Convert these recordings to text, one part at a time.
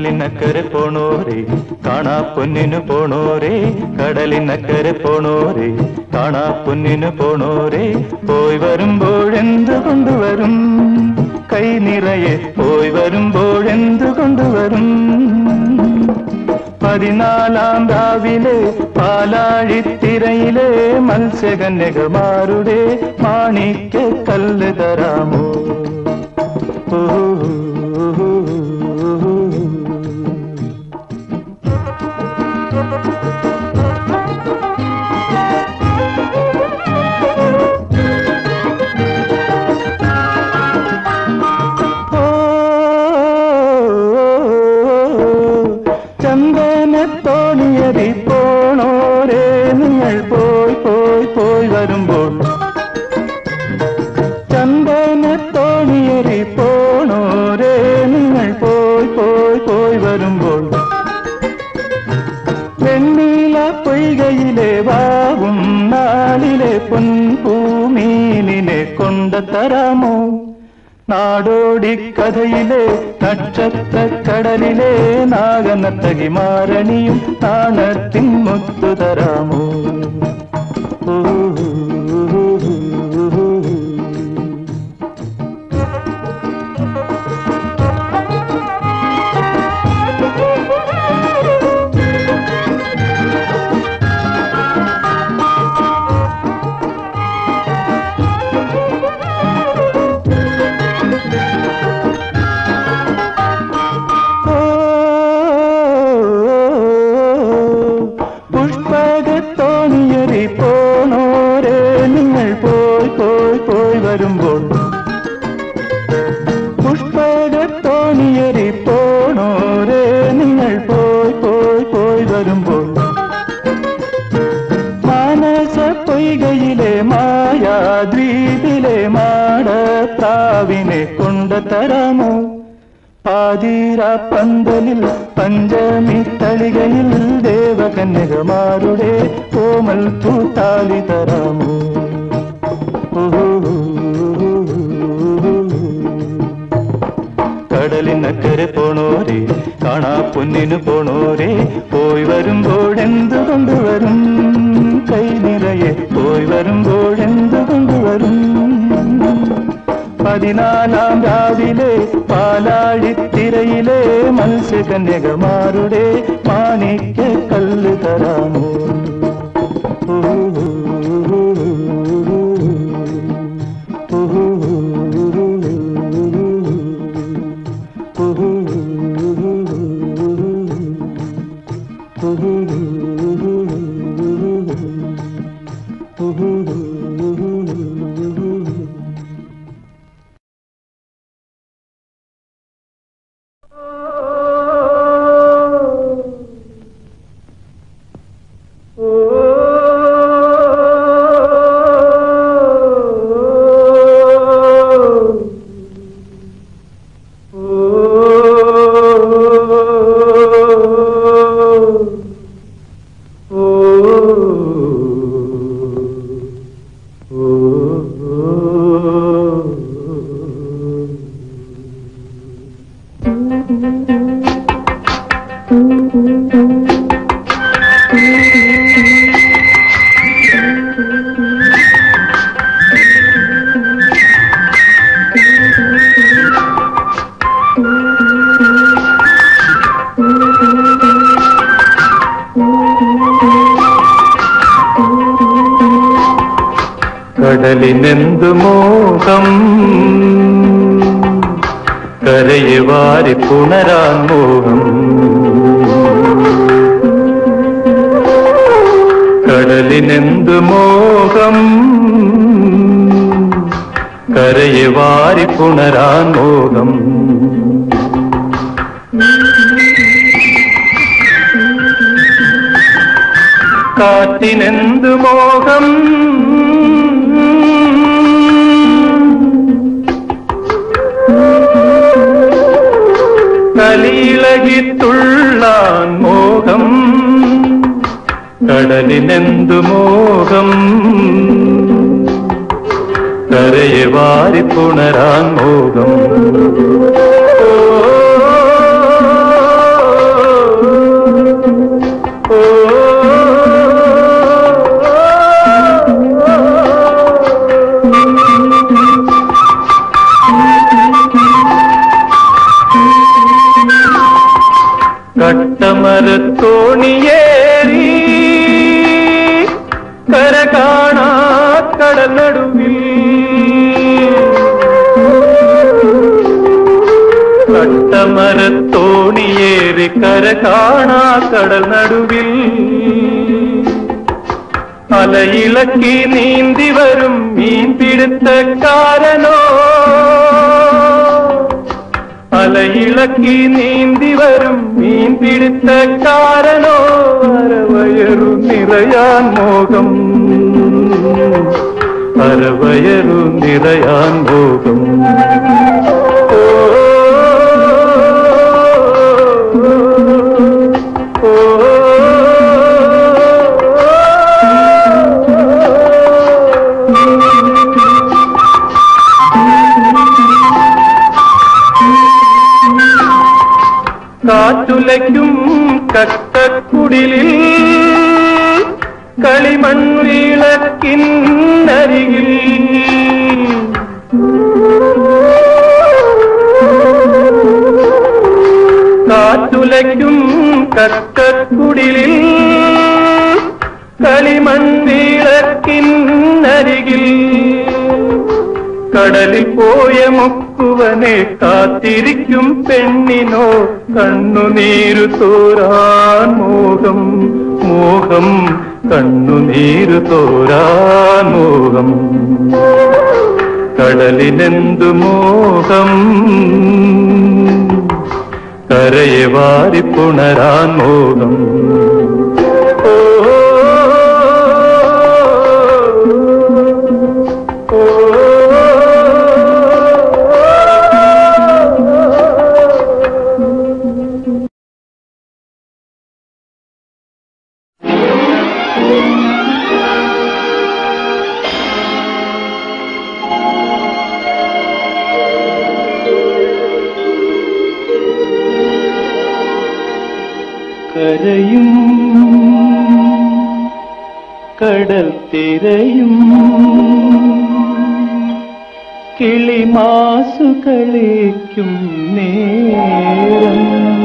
കടലിനക്കരെ പോണോരേ കാണാ പൊന്നിനു പോണോരേ കടലിനക്കരെ പോണോരേ കാണാ പൊന്നിനു പോണോരേ പോയി വരുമ്പോഴെന്ത് കൊണ്ടുവരും കൈ നിറയെ പോയി വരുമ്പോഴെന്ത് കൊണ്ടുവരും പതിനാലാം രാവിലെ പാലാഴിത്തിരയിലെ മത്സ്യകന്യകമാരുടെ മാണിക്യ കല്ല് തരാമോ ചന്ദനത്തോണിയതി പോണോരേ നിങ്ങൾ പോയി പോയി പോയി വരുമ്പോൾ ചന്ദനത്തോണിയതി പോണോരേ നിങ്ങൾ പോയി പോയി പോയി വരുമ്പോൾ വെണ്ണീല പൊയ്കയിലെ വാവും നാളിലെ പൊൻപൂമീനിനെ കൊണ്ടുതരാമോ നാടോടി കഥയിലെ നക്ഷത്രക്കടലിലെ നാഗനത്തകി മാരണിയും നാണത്തിൻ മുത്തു തരാമോ പുഷ്പകത്തോണിയറി പോണോരേ നിങ്ങൾ പോയി പോയി പോയി വരുമ്പോൾ പുഷ്പകത്തോണിയറി പോണോരേ നിങ്ങൾ പോയി പോയി പോയി വരുമ്പോൾ മാനസ പൊയ്കയിലെ മായാദ്വീപിലെ മാടപ്രാവിനെ കൊണ്ടുതരാമോ പാതീര പന്തലിൽ പഞ്ചമി തളികയിൽ ദേവകന്യകമാരുടെ കോമൽ പൂത്താലി തരാമോ കടലിനക്കരെ പോണോരേ കാണാ പൊന്നിനു പോണോരേ പോയി വരുമ്പോഴെന്ത് കൊണ്ടുവരും കൈ നിറയെ പോയി വരുമ്പോഴെന്ത് കൊണ്ടുവരും പതിനാലാം രാവിലെ പാലാഴിത്തിരയിലെ മത്സ്യകന്യകമാരുടെ മാണിക്യ കല്ല് തരാമോ കടലിനെന്തു മോഹം കരയെ വാരി പുണരാൻ മോഹം കടലിനെന്തു മോഹം കരയെ വാരി പുണരാൻ മോഹം കാറ്റിനെന്തു മോഹം കലിയിളകിത്തുള്ളാൻ മോഹം കടലിനെന്തു മോഹം കരയെ വാരി പുണരാൻ മോഹം ഓ തോണിയേറി കര കാണാ കടൽ നടുവിൽ കട്ടമരത്തോണിയേറി കര കാണാ കടൽ നടുവിൽ അലയിളക്കി നീന്തി വരും മീൻ പിടുത്തക്കാരനോ അലയിളക്കി നീന്തി വരും മീൻ പിടുത്തക്കാരനോ അരവയറു നിറയാൻ മോഹം അരവയറു നിറയാൻ മോഹം ഓ, ഓ, കാറ്റുലയ്ക്കും കക്കക്കുടിലിൽ കളിമൺ വിളക്കിന്നരികിൽ കാറ്റുലയ്ക്കും കക്കക്കുടിലിൽ കളിമൺ വിളക്കിന്നരികിൽ കടലിൽ പോയ മുക്കുവനെ കാത്തിരിക്കും പെണ്ണിനോ കണ്ണുനീരു തോരാൻ മോഹം മോഹം കണ്ണുനീരു തോരാൻ മോഹം കടലിനെന്തു മോഹം കരയെ വാരിപ്പുണരാൻ മോഹം ഓ കരയും കടൽ തിരയും കിളിമാസു കളിക്കും നേരം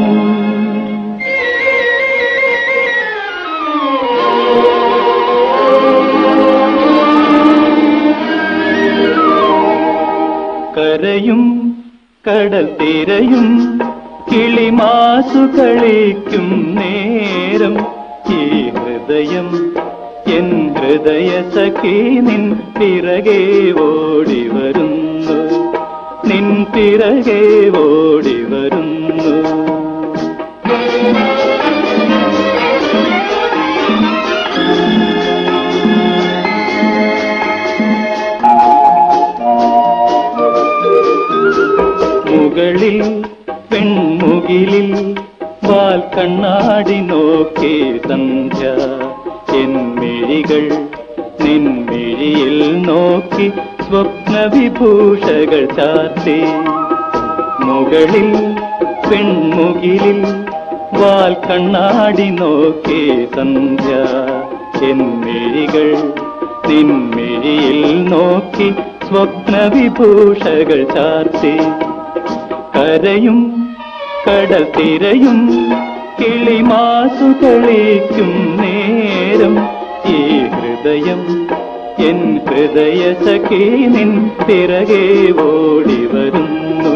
കരയും കടൽ തിരയും കിളിമാസു കളിക്കും നേരം ഈ ഹൃദയം എൻ ഹൃദയ സഖി നിൻ പിറകെ ഓടി വരുന്നു നിൻ പിറകെ ഓടി വരുന്നു മുകളിൽ പെൺമുകിലിൽ വാൽ കണ്ണാടി നോക്കി സന്ധ്യ എൻ മിഴികൾ നിൻമിഴിയിൽ നോക്കി സ്വപ്നവിഭൂഷകൾ ചാർത്തി മുകളിൽ പെൺമുകിലിൽ വാൽ കണ്ണാടി നോക്കി സന്ധ്യ എൻ മിഴികൾ നിൻമിഴിയിൽ നോക്കി സ്വപ്നവിഭൂഷകൾ ചാർത്തി കരയും കടൽ തിരയും കിളിമാസു കളിക്കും നേരം ഈ ഹൃദയം എൻ ഹൃദയ സഖി നിൻ പിറകെ ഓടി വരുന്നു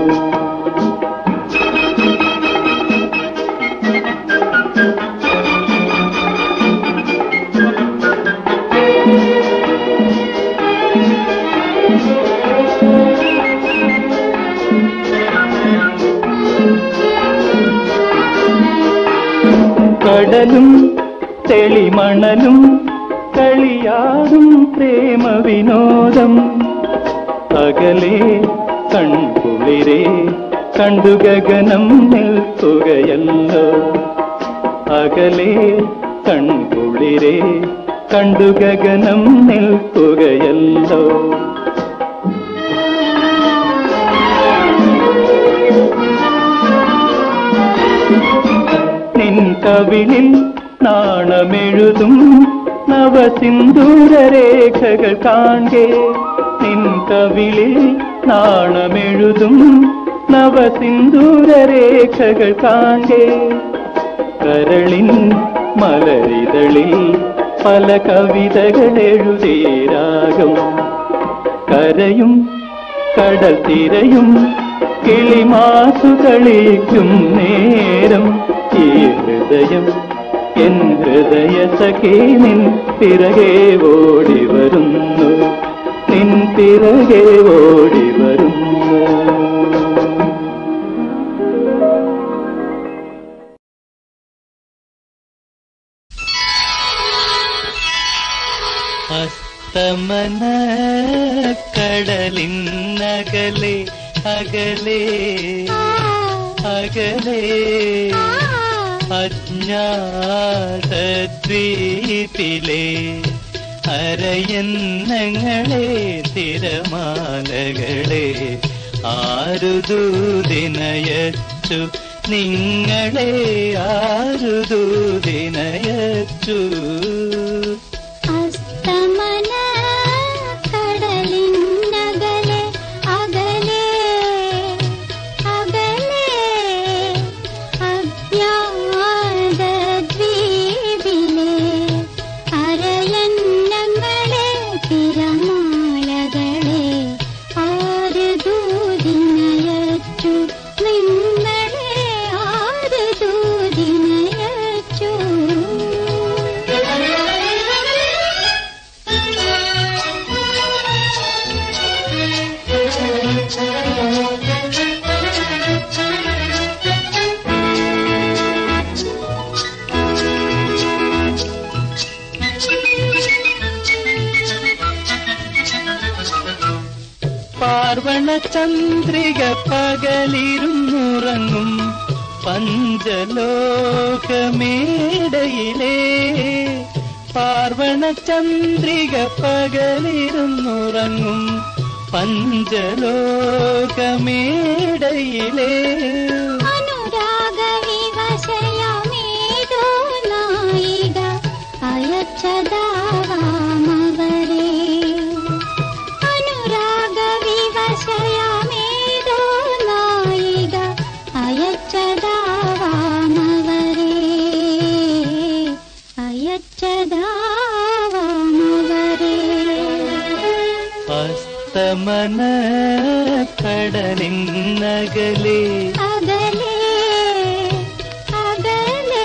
കടലും തെളിമണലും കളിയാടും പ്രേമ വിനോദം അകലെ കൺകുളിരെ കണ്ടു ഗഗനം നിൽക്കുകയല്ലോ അകലെ കൺകുളിരെ കണ്ടു ഗഗനം നിൽക്കുകയല്ലോ നിൻ കവിളിൽ നാണമെഴുതും നവസിന്ദൂരരേഖകൾ കാണേ നിൻ കവിളിൽ നാണമെഴുതും നവസിന്ദൂരരേഖകൾ കാണേ കരളിൻ മലരിതളിൽ പല കവിതകൾ എഴുതേരാകും കരയും കടൽ തിരയും കിളിമാസു കളിക്കും നേരം ഈ ഹൃദയം എൻ ഹൃദയ സഖി നിൻ പിറകെ ഓടി വരുന്നു നിൻ പിറകെ ഓടി വരുന്നു അസ്തമന കടലിന്നകലെ അകലെ അകലെ അജ്ഞാതദ്വീപിലെ അരയന്നങ്ങളെ തിരമാലകളെ ആരുദൂതിനയച്ചു നിങ്ങളെ ആരുദൂതിനയച്ചു അസ്തമന കടലിന്നകലെ അകലെ അകലെ അജ്ഞാതദ്വീപിലെ അരയന്നങ്ങളെ തിരമാലകളെ ആര് ദൂതിനയച്ചു നിങ്ങളെ ആര് ദൂതിനയച്ചു പാർവണ ചന്ദ്രിക പകലിരുന്നുറങ്ങും പഞ്ചലോകമേടയിലേ പാർവണ ചന്ദ്രിക പകലിരുന്നുറങ്ങും പഞ്ചലോകമേടയിലേ അനുരാഗ വിവശയമേതോ നായിക അയച്ചതാവാമവരെ അനുരാഗ വിവശയമേതോ നായിക അയച്ചതാവാമവരെ അയച്ചതാവാമവരെ അസ്തമന കടലിന്നകലേ അകലെ അകലെ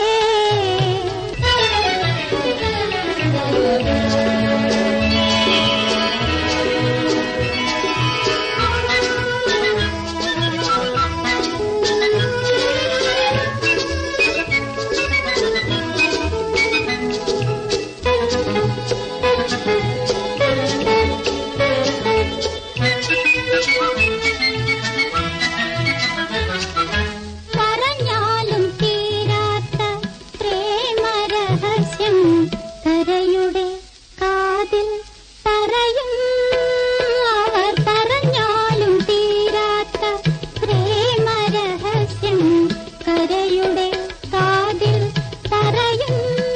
പറഞ്ഞാലും തീരാത്ത പ്രേമരഹസ്യം കരയുടെ കാതിൽ പറയും അവർ പറഞ്ഞാലും തീരാത്ത പ്രേമരഹസ്യം കരയുടെ കാതിൽ പറയും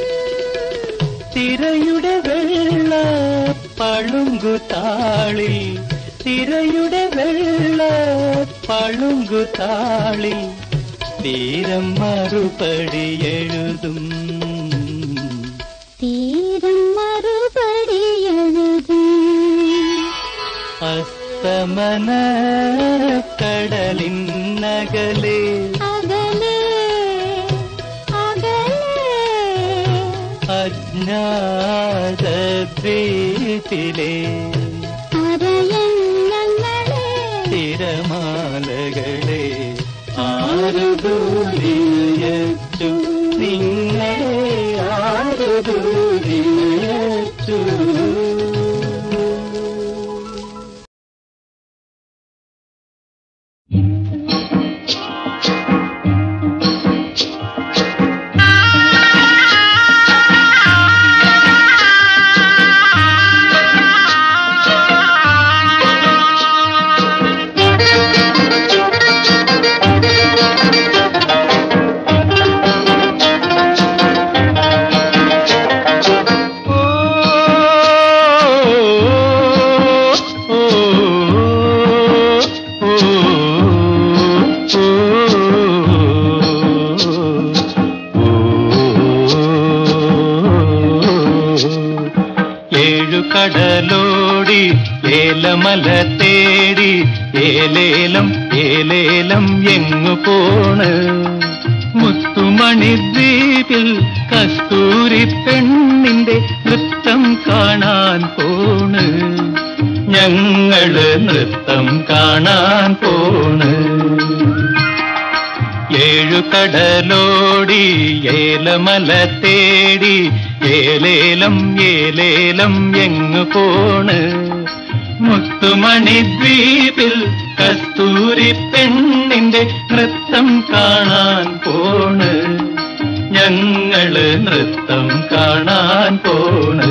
തിരയുടെ വെള്ള പളുങ്കുതാളി തിരയുടെ വെള്ള പളുങ്കുതാളി തീരം മറുപടി എഴുതും തീരം മറുപടി എഴുതും അസ്തമന കടലിന്നകലേ അകലെ അകലെ അജ്ഞാതദ്വീപിലെ അരയന്നങ്ങളെ തിരമാലകളെ ആരുദൂരിയച്ചു നിങ്ങളെ ആരുദൂരിയച്ചു ഓ ഏഴുകടലോടി ഏലമല തേടി ഏലേലം ഏലേലം എങ്ങു പോണ് മുത്തുമണി ദ്വീപിൽ കസ്തൂരി പെണ്ണിന്റെ നൃത്തം കാണാൻ പോണ് ഞങ്ങള് നൃത്തം കാണാൻ പോണ് ഏഴുകടലോടി ഏലമല തേടി ഏലേലം ഏലേലം എങ്ങു പോണ് മുത്തുമണി ദ്വീപിൽ കസ്തൂരി പെണ്ണിന്റെ നൃത്തം കാണാൻ പോണ് ഞങ്ങള് നൃത്തം കാണാൻ പോണ്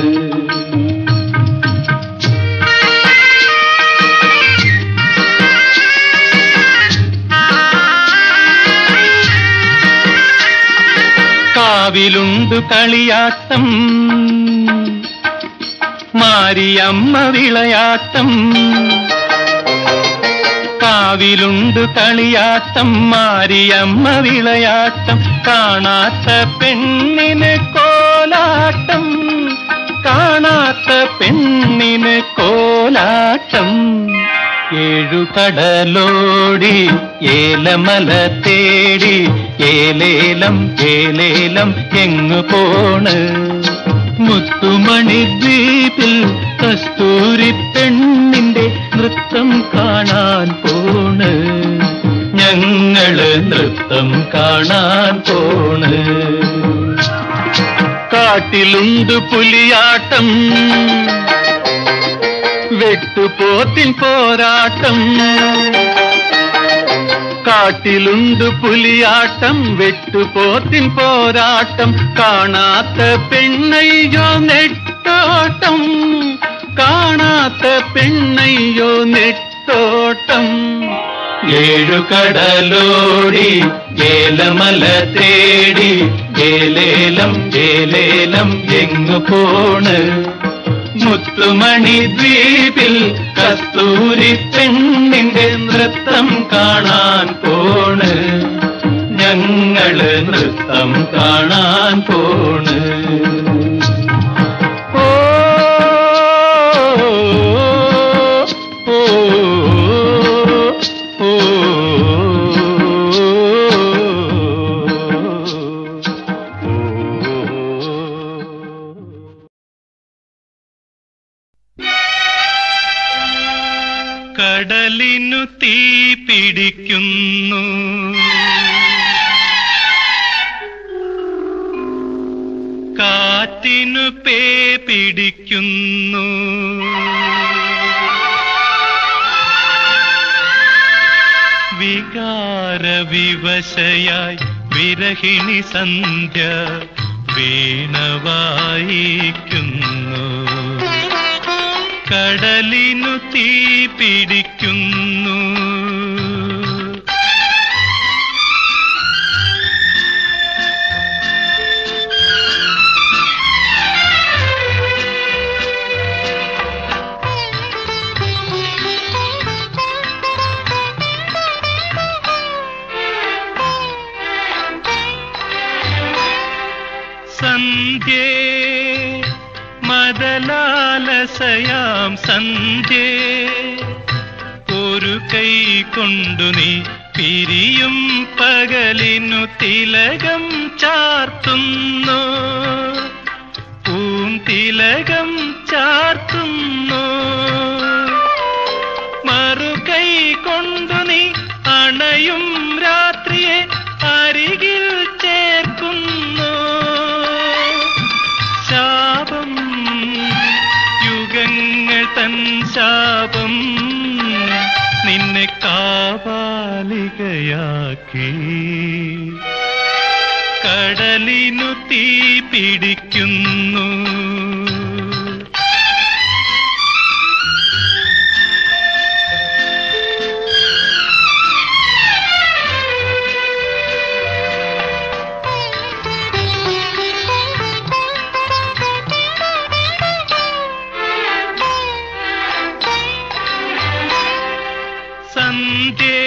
കാവിലുണ്ട് കളിയാട്ടം മാരിയമ്മ വിളയാട്ടം കാവിലുണ്ട് കളിയാട്ടം മാരിയമ്മ വിളയാട്ടം കാണാത്ത പെണ്ണിന് കോലാട്ടം കാണാത്ത പെണ്ണിന് കോലാട്ടം ഏഴുകടലോടി ഏലമല തേടി ഏലേലം ഏലേലം എങ്ങു പോണ് മുത്തുമണി ദ്വീപിൽ കസ്തൂരി പെണ്ണിന്റെ നൃത്തം കാണാൻ പോണ് ഞങ്ങള് നൃത്തം കാണാൻ പോണ് കാട്ടിലുണ്ട് പുലിയാട്ടം വെട്ടുപോത്തിൻ പോരാട്ടം കാട്ടിലുണ്ട് പുലിയാട്ടം വെട്ടുപോത്തിൻ പോരാട്ടം കാണാത്ത പെണ്ണയ്യോ നെട്ടോട്ടം കാണാത്ത പെണ്ണയ്യോ നെട്ടോട്ടം ഏഴുകടലോടി ഏലമല തേടി ഏലേലം ഏലേലം എങ്ങു പോണ് മുത്തുമണി ദ്വീപിൽ കസ്തൂരി പെണ്ണിന്റെ നൃത്തം കാണാൻ പോണ് ഞങ്ങള് നൃത്തം കാണാൻ പോണ് ഓ, ഓ, ഓ, ഓ. കടലിനു തീ പിടിക്കുന്നു കാറ്റിനു പേ പിടിക്കുന്നു വികാര വിവശയായി വിരഹിണി സന്ധ്യ വീണവായിക്കുന്നു കടലിനു തീ പിടിക്കുന്നു സന്ധ്യേ മദലാലസയാം സന്ധ്യേ ഒരു കൈ കൊണ്ടു നീ പിരിയും പകലിനു തിലകം ചാർത്തുന്നു പൂം തിലകം ചാർത്തുന്നു മറുകൈ കൊണ്ടു നീ അണയും രാത്രിയെ അരികിൽ ചേർക്കുന്നു ശാപം യുഗങ്ങൾ തൻ ശാപം നിന്നെ കാവാലികയാക്കി കടലിനു തീ പിടിക്കുന്നു സന്ധ്യേ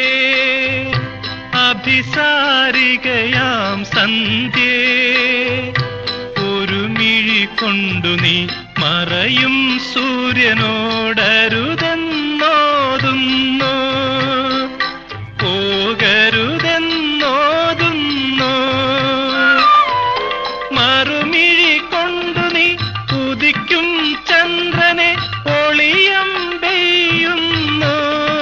അഭിസാരികയാം സന്ധ്യേ ഒരു മിഴി കൊണ്ടു നീ മറയും സൂര്യനോടരുതെന്നോതുന്നു പോകരുതെന്നോതുന്നു മറുമിഴി കൊണ്ടു നീ ഉദിക്കും ചന്ദ്രനെ ഒളിയം പെയ്യുന്നു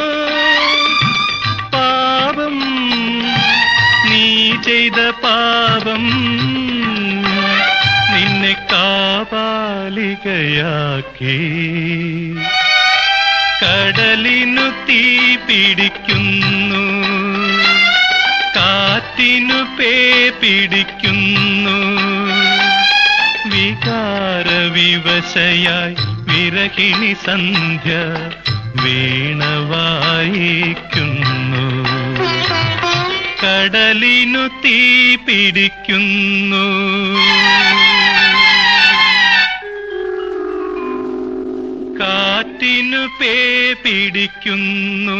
പാപം നീ ചെയ്ത പാപം നിന്നെ കാപാലികയാക്കി കടലിനു തീ പിടിക്കുന്നു കാറ്റിനു പേ പിടിക്കുന്നു വികാര വിവശയായി വിരഹിണി സന്ധ്യ വീണവായിക്കുന്നു കടലിനു തീ പിടിക്കുന്നു കാറ്റിനു പേ പിടിക്കുന്നു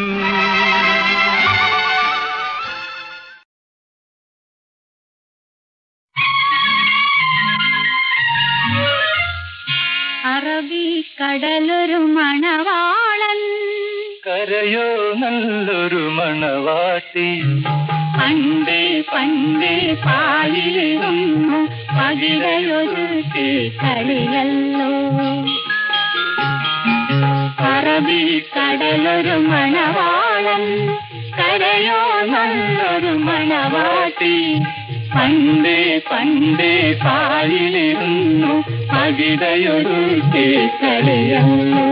അറബിക്കടലൊരു മണവാളൻ കരയോ നല്ലൊരു മണവാട്ടി പണ്ടേ പണ്ടേ പാലിലിരുന്നു പകിടയൊരു കളിയല്ലോ അറബിക്കടലൊരു മണവാളൻ കരയോ നല്ലൊരു മണവാട്ടി പണ്ടേ പണ്ടേ പാലിലിരുന്നു പകിടയൊരു കളിയല്ലോ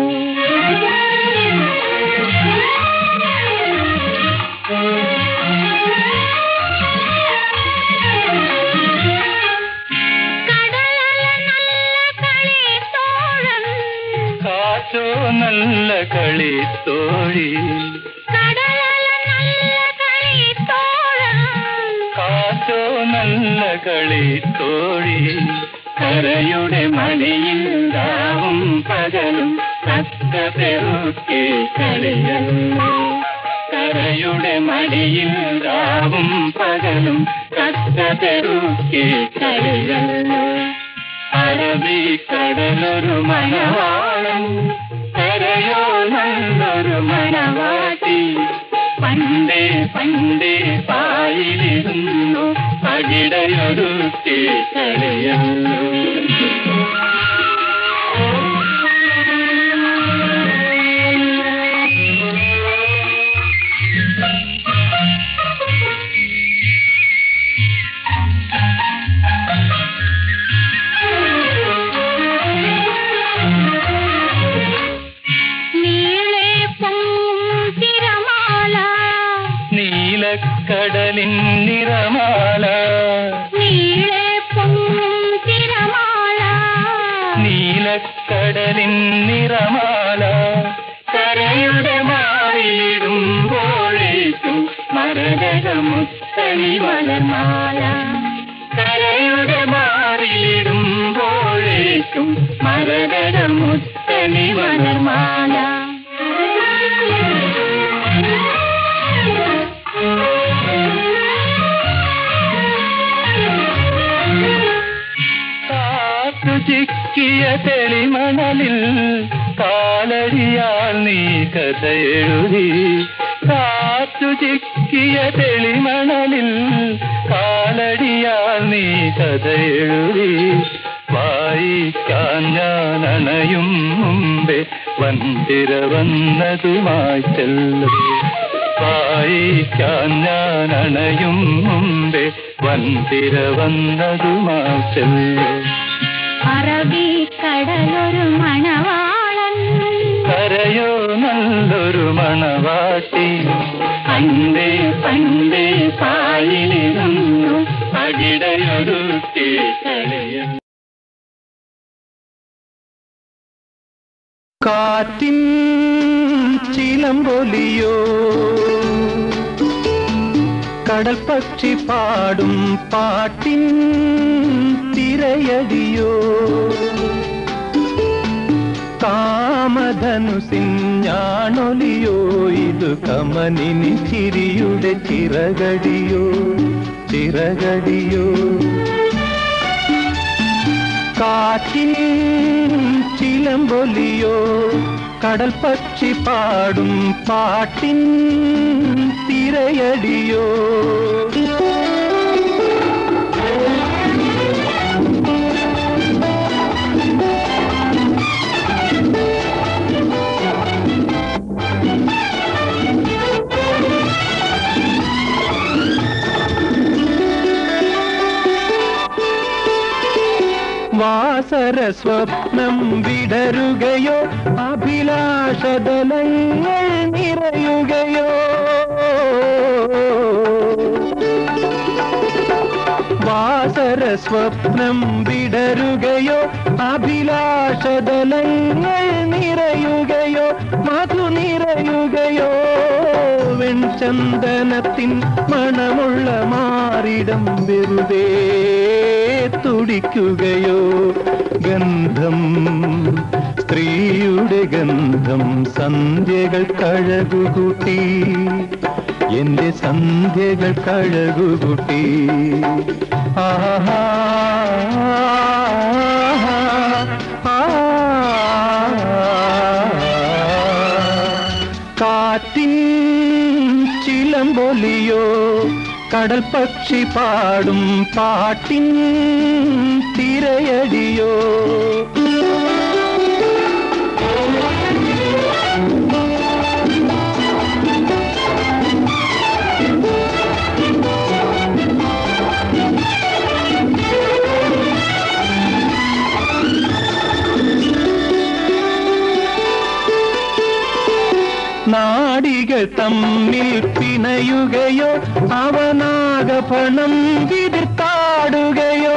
കടലല നല്ല കളിത്തോഴൻ കാറ്റോ നല്ല കളി തോഴി കടലല നല്ല കളിത്തോഴൻ കാറ്റോ നല്ല കളി തോഴി കരയുടെ മടിയിൽ രാവും പകലും തക്ക പെറുക്കെ കളിയല്ലോ കരയുടെ മടിയിൽ രാവും പകലും തക്ക പെറുക്കെ കളിയല്ലോ അറബിക്കടലൊരു മണവാളം കരയോ നല്ലൊരു മണവാട്ടി പണ്ടേ പണ്ടേ പായിലിരുന്നു പകിടയൊരു കളിയല്ലോ നീളെ പൊങ്ങും തിരമാല നീലക്കടലിൻ നിറമാല നീളെ പൊങ്ങും തിരമാല നീലക്കടലിൻ നിറമാല കരയുടെ മാറിയിടുമ്പോഴേക്കും മരതകമുത്തണി മലർമാല കരയുടെ മാറിയിടുമ്പോഴേക്കും മരതകമുത്തണി മലർമാല കാത്തു ചിക്കിയ തെളിമണലിൽ കാലടിയാൽ നീ കഥ എഴുതി കാത്തു ചിക്കിയ തെളിമണലിൽ കാലടിയാൽ നീ കഥ എഴുതി വായിക്കാൻ ഞാൻ അണയും മുമ്പേ വന്തിര വന്നതുമായി ചെല്ലും വായിക്കാൻ ഞാൻ അണയും മുമ്പേ വന്തിര വന്നതുമായി ചെല്ലും അറബിക്കടലൊരു മണവാളൻ കരയോ നല്ലൊരു മണവാട്ടി പണ്ടേ പണ്ടേ പാലിലിരുന്നു പകിടയൊരു കളിയ കാറ്റിൻ ചിലമ്പൊലിയോ കടൽ പക്ഷി പാടും പാട്ടിൻ തിരയടിയോ കാമധനുസിൻ ഞാണൊലിയോ ഇത് കമനിനി ചിരിയുടെ ചിറകടിയോ ചിറകടിയോ കാറ്റിൻ ചിലമ്പൊലിയോ കടൽ പക്ഷി പാടും പാട്ടിൻ തിരയടിയോ വാസര സ്വപ്നം വിടരുകയോ അഭിലാഷതലങ്ങൾ നിറയുകയോ വാസര സ്വപ്നം വിടരുകയോ അഭിലാഷതലങ്ങൾ നിറയുകയോ മധു നിറയുകയോ വെൺചന്ദനത്തിൻ മണമുള്ള മാറിടം വെറുതെ തുടിക്കുകയോ ഗന്ധം സ്ത്രീയുടെ ഗന്ധം സന്ധ്യകൾ കഴകുകൂട്ടി എന്റെ സന്ധ്യകൾ കഴകുകൂട്ടി ആഹാ കാറ്റിൻ ചിലമ്പൊലിയോ കടൽ പക്ഷി പാടും പാട്ടിൻ തിരയടിയോ നാടികൾ തമ്മിൽ പിണയുകയോ അവനാകപണം വിതിർത്താടുകയോ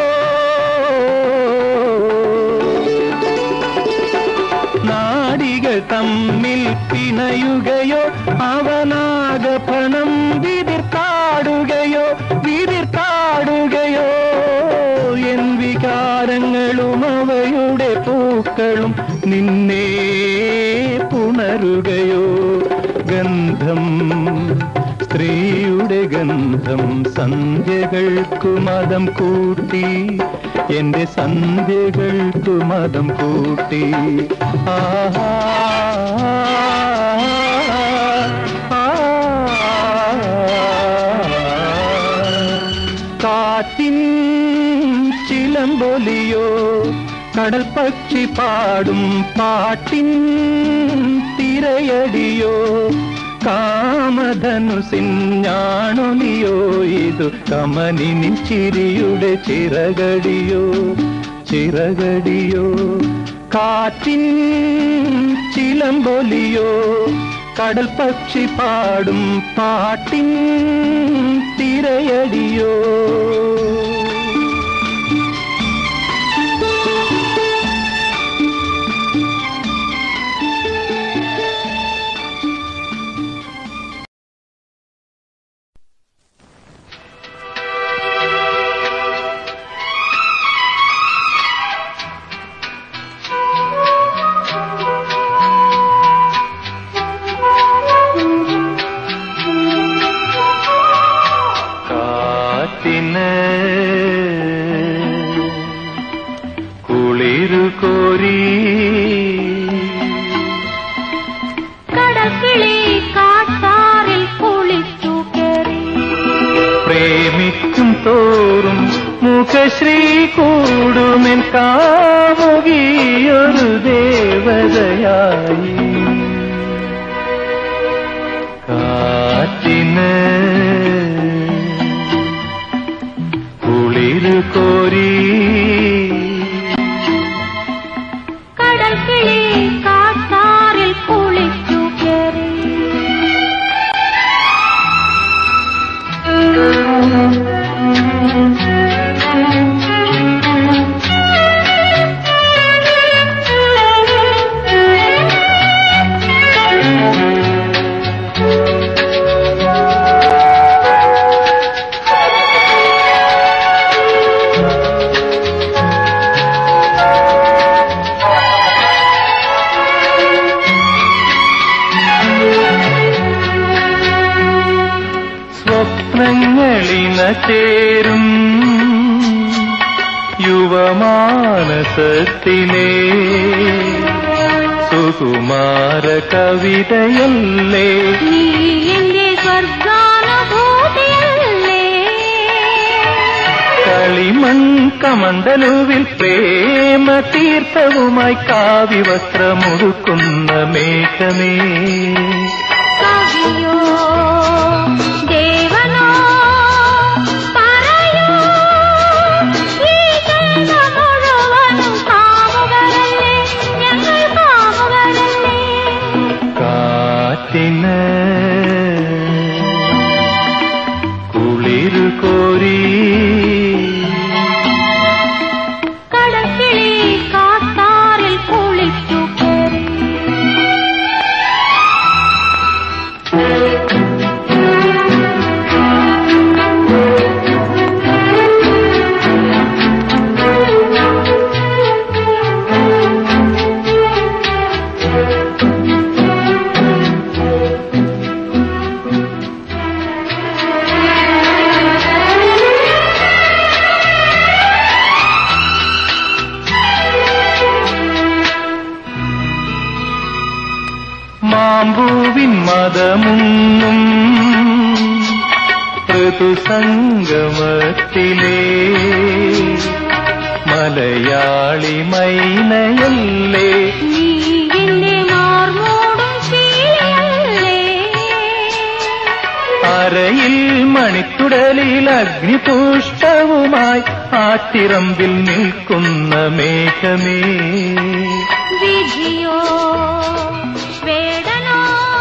നാടികൾ തമ്മിൽ പിണയുകയോ അവനാകപണം വിതിർത്താടുകയോ വിതിർത്താടുകയോ എൻ വികാരങ്ങളും അവയുടെ പൂക്കളും നിന്നെ പുണരുകയോ ഗന്ധം സ്ത്രീയുടെ ഗന്ധം സന്ധ്യകൾക്കു മതം കൂട്ടി എന്റെ സന്ധ്യകൾക്കു മതം കൂട്ടി ആഹാ കാറ്റിൻ ചിലമ്പൊലിയോ കടൽ പക്ഷി പാടും പാട്ടിൻ തിരയടിയോ കാമധനുസിൻ ഞാണൊലിയോ ഇതു കമനിനി ചിരിയുടെ ചിറകടിയോ ചിറകടിയോ കാറ്റിൻ ചിലമ്പൊലിയോ കടൽ പക്ഷി പാടും പാട്ടിൻ തിരയടിയോ കാറ്റിന് കുളിരു കോരി കടക്കിളി കാട്ടാറിൽ കുളിച്ചു കയറി പ്രേമിക്കും തോറും മുഖശ്രീ കൂടുമെൻ കാമുകിയൊരു ദേവതയായി കാറ്റിന് കുളിരു കോരി കടൽക്കിളി കാട്ടാറിൽ കുളിച്ചു കയറി സ്വപ്നങ്ങളിന ചേരും യുവമാ മനസ്സത്തിലെ സുകുമാര കവിതയല്ലേ നീ എന്റെ സ്വർഗാനുഭൂതിയല്ലേ കളിമൺ കമണ്ടലുവിൽ പ്രേമ തീർത്ഥവുമായി കാവ്യവസ്ത്രമുടുക്കുന്ന മേഘമേ കവിയോ ദേവനോ പറയൂ ഈ ജന്മ മുഴുവനും കാമുകരല്ലേ ഞങ്ങൾ കാമുകരല്ലേ കാറ്റിന് കുളിരു കോരി കടക്കിളി കാട്ടാറിൽ കുളിച്ചു കയറി മാമ്പൂവിൻ മതമുന്നും ഋതുസംഗമത്തിലെ മലയാളി മൈനയല്ലേ നീ എന്റെ മാർമോടും ശീലയല്ലേ അരയിൽ മണിത്തുടലിൽ അഗ്നിപുഷ്പവുമായി ആറ്റിറമ്പിൽ നിൽക്കുന്ന മേഘമേ വിധിയോ വേടനോ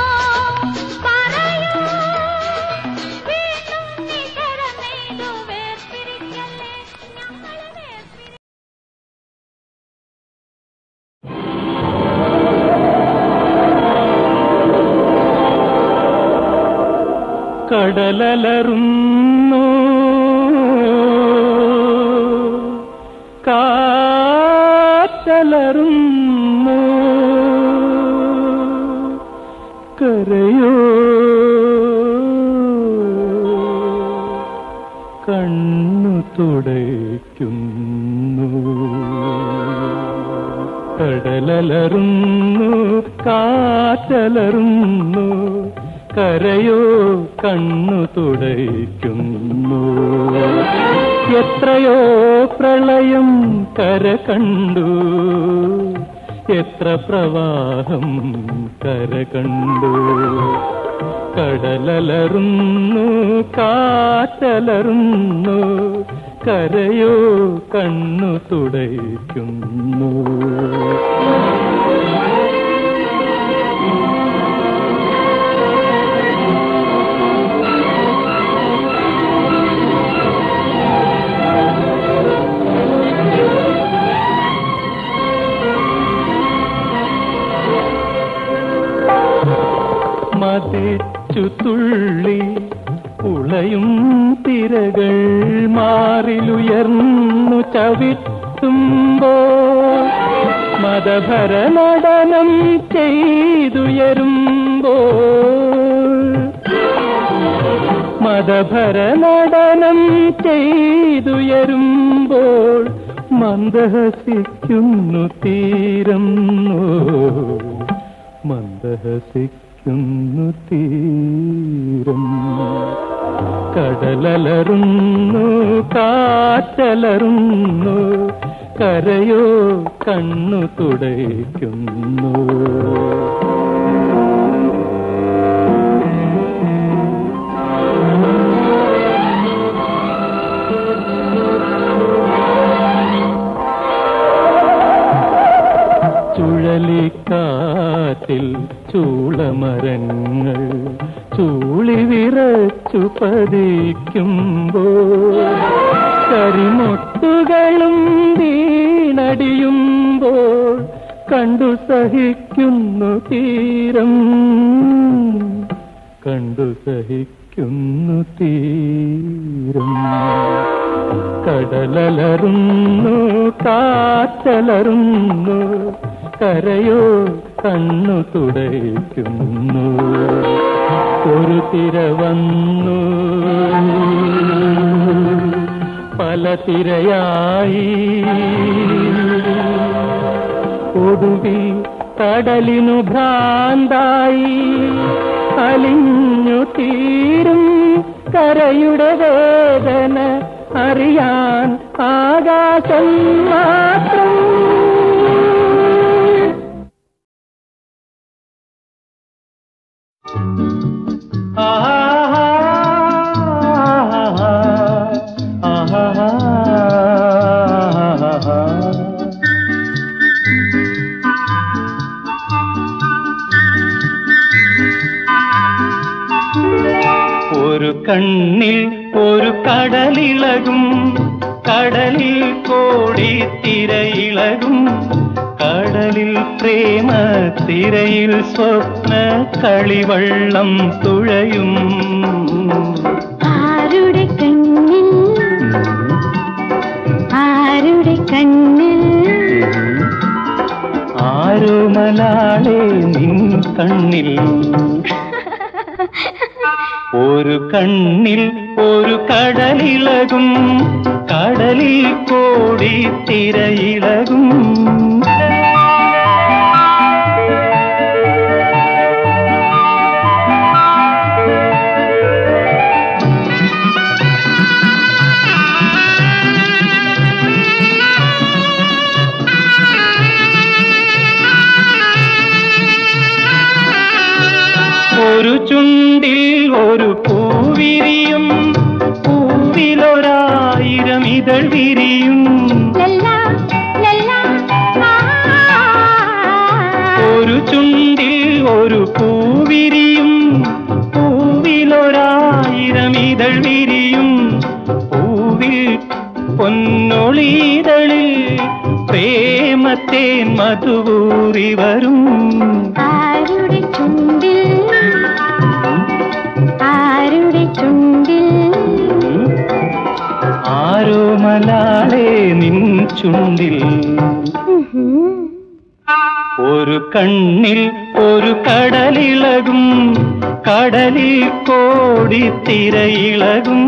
പറയൂ വീണ്ടും നികരമെയ്തു വേർപിരിക്കല്ലേ ഞങ്ങളെ വേർപിരി കടലലറുന്നു കാറ്റലറുന്നു കരയോ കണ്ണു തുടയ്ക്കുന്നു കടലലറുന്നു കാറ്റലറുന്നു കരയോ കണ്ണു തുടയ്ക്കുന്നു എത്രയോ പ്രളയം കര കണ്ടു എത്ര പ്രവാഹം കര കണ്ടു കടലലറുന്നു കാറ്റലറുന്നു കരയോ കണ്ണു തുടയ്ക്കുന്നു മതിച്ചു തുള്ളി ഉളയും തിരകൾ മാറിലുയർന്നു ചവിട്ടുമ്പോ മതഭര നടനം ചെയ്തുയരുമ്പോ മതഭര നടനം ചെയ്തുയരുമ്പോൾ മന്ദഹസിക്കുന്നു തീരം മന്ദഹസിക്കുന്നു തീരം കടലലറുന്നു കാറ്റലറുന്നു കരയോ കണ്ണു തുടയ്ക്കുന്നു ചുഴലിക്കാറ്റിൽ ചൂളമരങ്ങൾ ചൂളി വിറച്ചു പതിക്കുമ്പോൾ കരിമൊട്ടുകളും വീണടിയുമ്പോൾ കണ്ടു സഹിക്കുന്നു തീരം കണ്ടു സഹിക്കുന്നു തീരം കടലലറുന്നു കാറ്റലറുന്നു കരയോ കണ്ണു തുടയ്ക്കുന്നു ഒരു തിര വന്നു പല തിരയായി ഒടുവിൽ കടലിനു ഭ്രാന്തായി അലിഞ്ഞു തീരും കരയുടെ വേദന അറിയാൻ ആകാശം മാത്രം ഒരു കണ്ണിൽ ഒരു കടലിളകും കടലിൽ കോടി തിരയിളകും കടലിൽ പ്രേമ തിരയിൽ സ്വപ്ന കളിവള്ളം തുഴയും ആരുടെ കണ്ണിൽ ആരുടെ കണ്ണിൽ ആരുമലാളെ നിൻ കണ്ണിൽ ഒരു കണ്ണിൽ ഒരു കടലിളകും കടലിൽ കോടി തിരയിളകും ഒരു ചുണ്ടിൽ ഒരു പൂവിരിയും പൂവിലൊരായിരം ഇതൾ വിരിയും ലല്ലാ ലല്ലാ ആ ഒരു ചുണ്ടിൽ ഒരു പൂവിരിയും പൂവിലൊരായിരം ഇതൾ വിരിയും പൂവിൽ പൊന്നൊളിതളിൽ പ്രേമത്തേൻ മധുവൂറി വരും ആരുടെ ചുണ്ടിൽ ആരുടെ ചുണ്ടിൽ ആരോ മലാളെ നിൻ ചുണ്ടിൽ ഉഹും. ഒരു കണ്ണിൽ ഒരു കടലിളകും കടലിൽ കോടി തിരയിളകും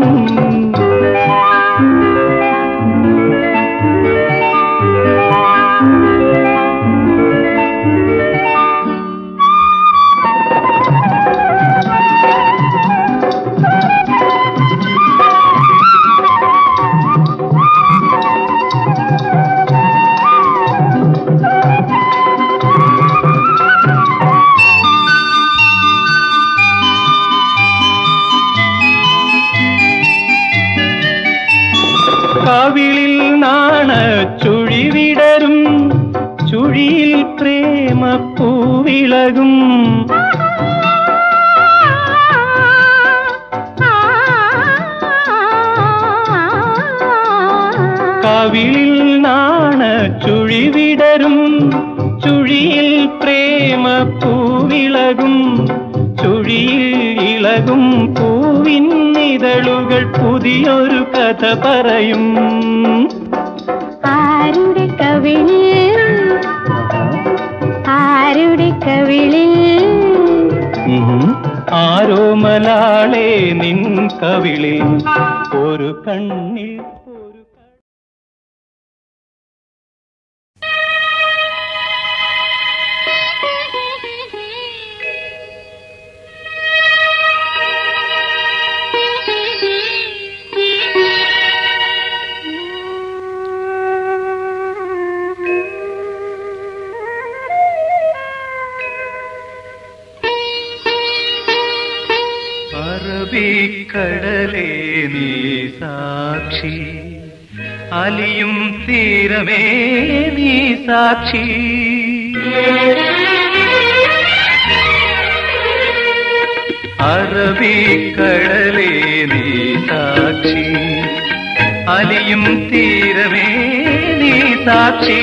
കവിളിൽ നാണ ചുഴി വിടരും ചുഴിയിൽ പ്രേമ പൂവിളകും കവിളിൽ നാണ ചുഴി വിടരും ചുഴിയിൽ പ്രേമ പൂവിളകും ചുഴിയിൽ ഇളകും പൂവിൻ ഇതളുകൾ പുതിയൊരു കഥ പറയും ആരുടെ കവിളിൽ ആരുടെ കവിളിൽ ഉം. ആരോ മലാളെ നിൻ കവിളിൽ ഒരു കണ്ണിൽ ഒരു ക- അറബിക്കടലേ നീ സാക്ഷി അലിയും തീരമേ നീ സാക്ഷി അറബിക്കടലേ നീ സാക്ഷി അലിയും തീരമേ നീ സാക്ഷി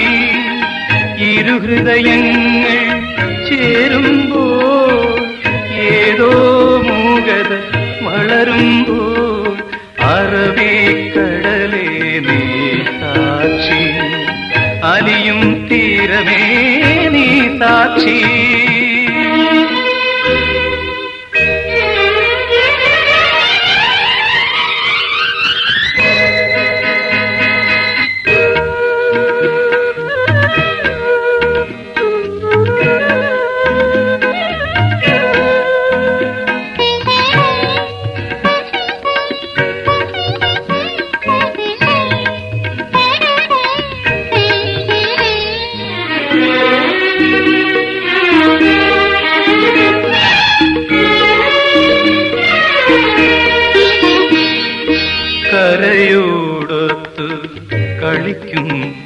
ഇരുഹൃദയങ്ങൾ ചേരുമ്പോൾ ഏതോ മൂകത വളരുമ്പോൾ അറബിക്കടലേ നീ സാക്ഷി അലിയും തീരമേ നീ സാക്ഷി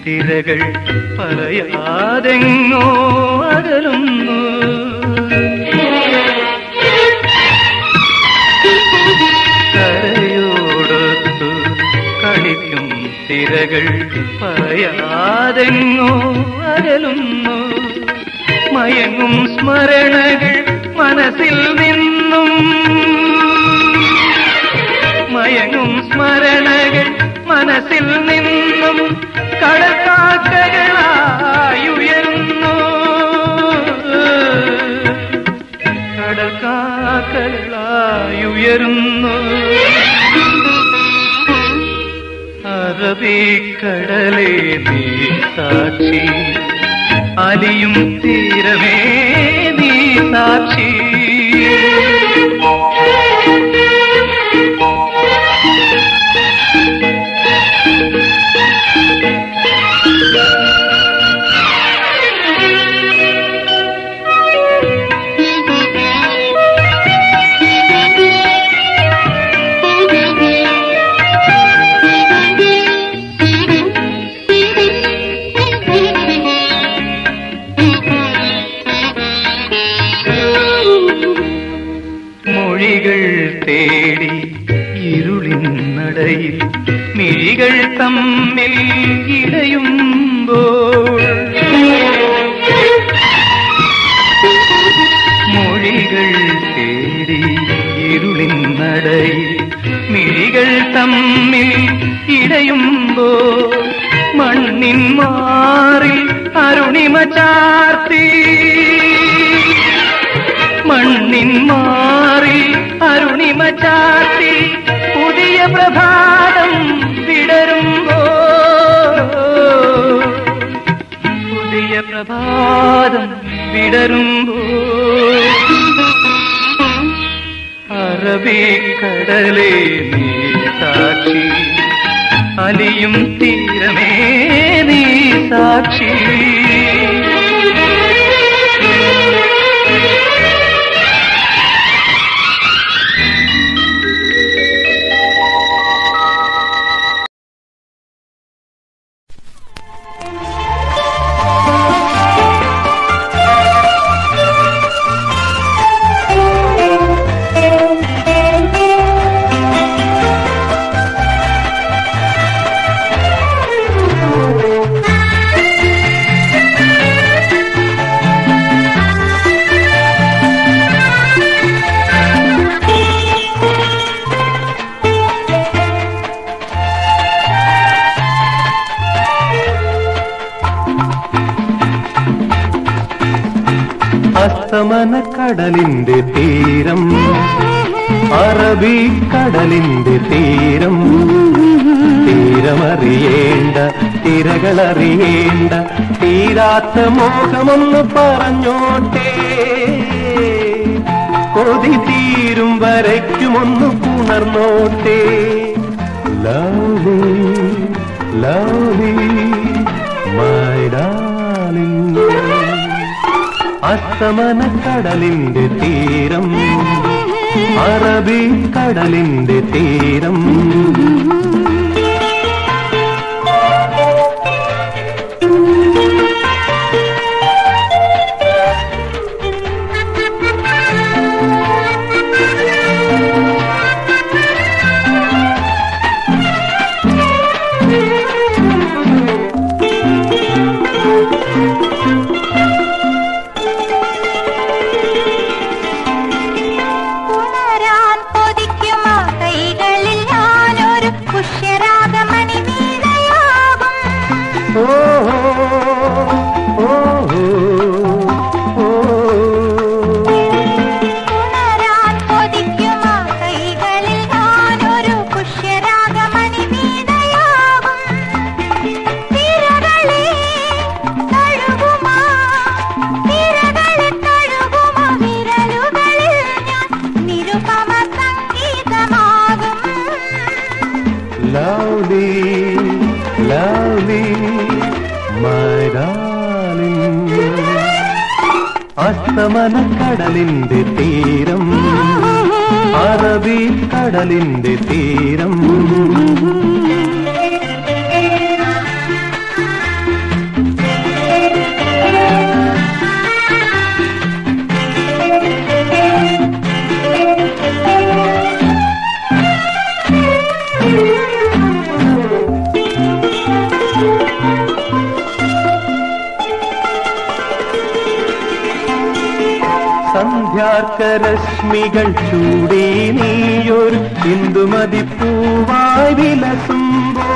തിരകൾ പറയാതെങ്ങോ അകലുന്നു കരയോടൊത്തു കളിക്കും തിരകൾ പറയാതെങ്ങോ അകലുന്നു മയങ്ങും സ്മരണകൾ മനസ്സിൽ നിന്നും മയങ്ങും സ്മരണകൾ മനസ്സിൽ നിന്നും കടക്കാക്കകളായുയരുന്നു കടക്കാക്കകളായുയരുന്നു അറബിക്കടലേ നീ സാക്ഷി അലിയും തീരമേ നീ സാക്ഷി മൊഴികൾ തേടി ഇരുളിൻ നടയിൽ മിഴികൾ തമ്മിൽ ഇടയുമ്പോൾ മൊഴികൾ തേടി ഇരുളിൻ നടയിൽ മിഴികൾ തമ്മിൽ ഇടയുമ്പോൾ മണ്ണിൻ മാറിൽ അരുണിമ ചാർത്തി മണ്ണിൻ മാറി അരുണിമ ചാത്തി പുതിയ പ്രഭാതം വിടരുമ്പോ പുതിയ പ്രഭാതം വിടരുമ്പോ അറബിക്കടലേ നീ സാക്ഷി അലിയും തീരമേ നീ സാക്ഷി അസ്തമന കടലിന്റെ തീരം അറബിക്കടലിന്റെ തീരം തീരമറിയേണ്ട തിരകളറിയേണ്ട തീരാത്ത മോഹമൊന്ന് പറഞ്ഞോട്ടെ കൊതി തീരും വരയ്ക്കുമൊന്ന് പുണർന്നോട്ടെ ലവ്ലി ലവ്ലി മൈ ഡാർലിംഗ് അസ്തമന കടലിന്റെ തീരം അറബിക്കടലിന്റെ തീരം ഉണരാൻ കൊതിക്കും ആ കൈകളിൽ ഞാനൊരു പുഷ്യരാഗമണി വീണയാകും ഓ ഓ ഓ ഉണരാൻ കൊതിക്കും ആ കൈകളിൽ ഞാനൊരു പുഷ്യരാഗമണി വീണയാകും തിരകളെ തഴുകുമാ തിരകളെ തഴുകുമാ വിരലുകളിൽ ഞാൻ നിരുപമ സംഗീതമാകും lovely, lovely, my darling. അസ്തമന കടലിന്റെ തീരം അറബിക്കടലിന്റെ തീരം സന്ധ്യാർക്കരശ്മികൾ ചൂടി നീയൊരു ഇന്ദുമതി പൂവായി വിലസുമ്പോ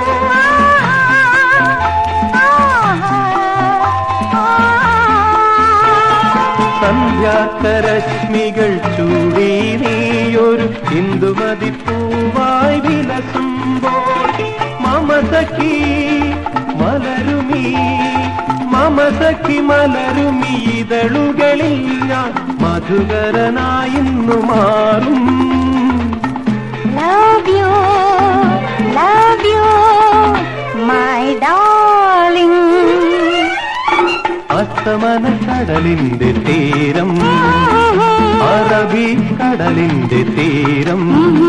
സന്ധ്യാർക്കരശ്മികൾ ചൂടി നീയൊരു ഇന്ദുമതി പൂവായി വിലസുമ്പോൾ മമസഖി മലരുമീ മമസഖി മലരുമീ ഇതളുകളിൽ ഞാൻ മധുകരനായിന്നു മാറും Love you, love you, my darling. അസ്തമന കടലിന്റെ തീരം അറബി കടലിന്റെ തീരം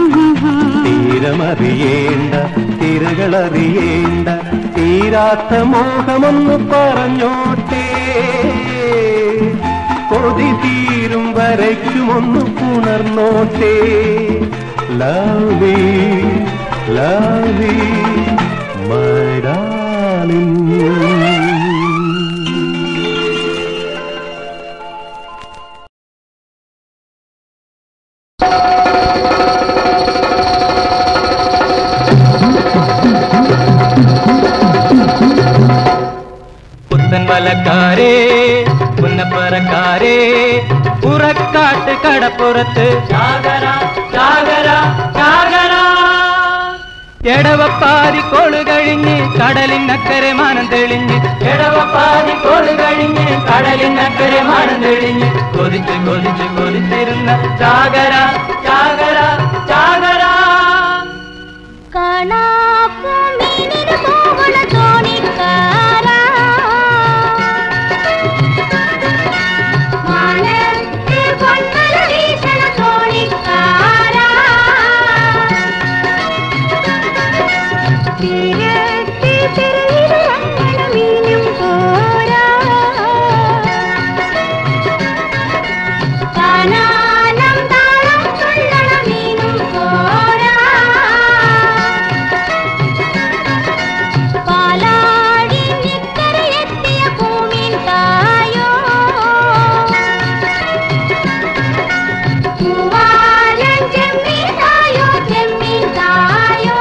തീരമറിയേണ്ട തിരകളറിയേണ്ട തീരാത്ത മോഹമൊന്ന് പറഞ്ഞോട്ടെ കൊതി തീരും വരയ്ക്കുമൊന്ന് പുണർന്നോട്ടെ ലവ്ലി ലവ്ലി മൈ ഡാർലിംഗ് പുത്തൻ വലക്കാരേ പുന്നപ്പറക്കാരേ പുറക്കാട്ട് കടപ്പുറത്ത് ചാകര ചാകര ചാകര എടവപ്പാതി കോള് കഴിഞ്ഞ് കടലിനക്കരെ മാനം തെളിഞ്ഞ് എടവപ്പാതി കോള് കഴിഞ്ഞ് കടലിനക്കരെ മാനം തെളിഞ്ഞ് കൊതിച്ച് കൊതിച്ച് കൊതിച്ചിരുന്ന ചാകര ചാകര ചാകര കാണാപ്പൂമീനിന് പോകണ തോണിക്കാരാ. മാനത്ത് പൊന്മല വീശണ തോണിക്കാരാ. തീരത്ത് തിരയിലിറങ്ങണ മീനും പോരാ. കാനാനം താളം തുള്ളണ മീനും പോരാ പാലാടി നിക്കരയെത്തിയ പൂമീൻ തായോ പൂവാലൻ ചെമ്മീൻ തായോ ചെമ്മീൻ തായോ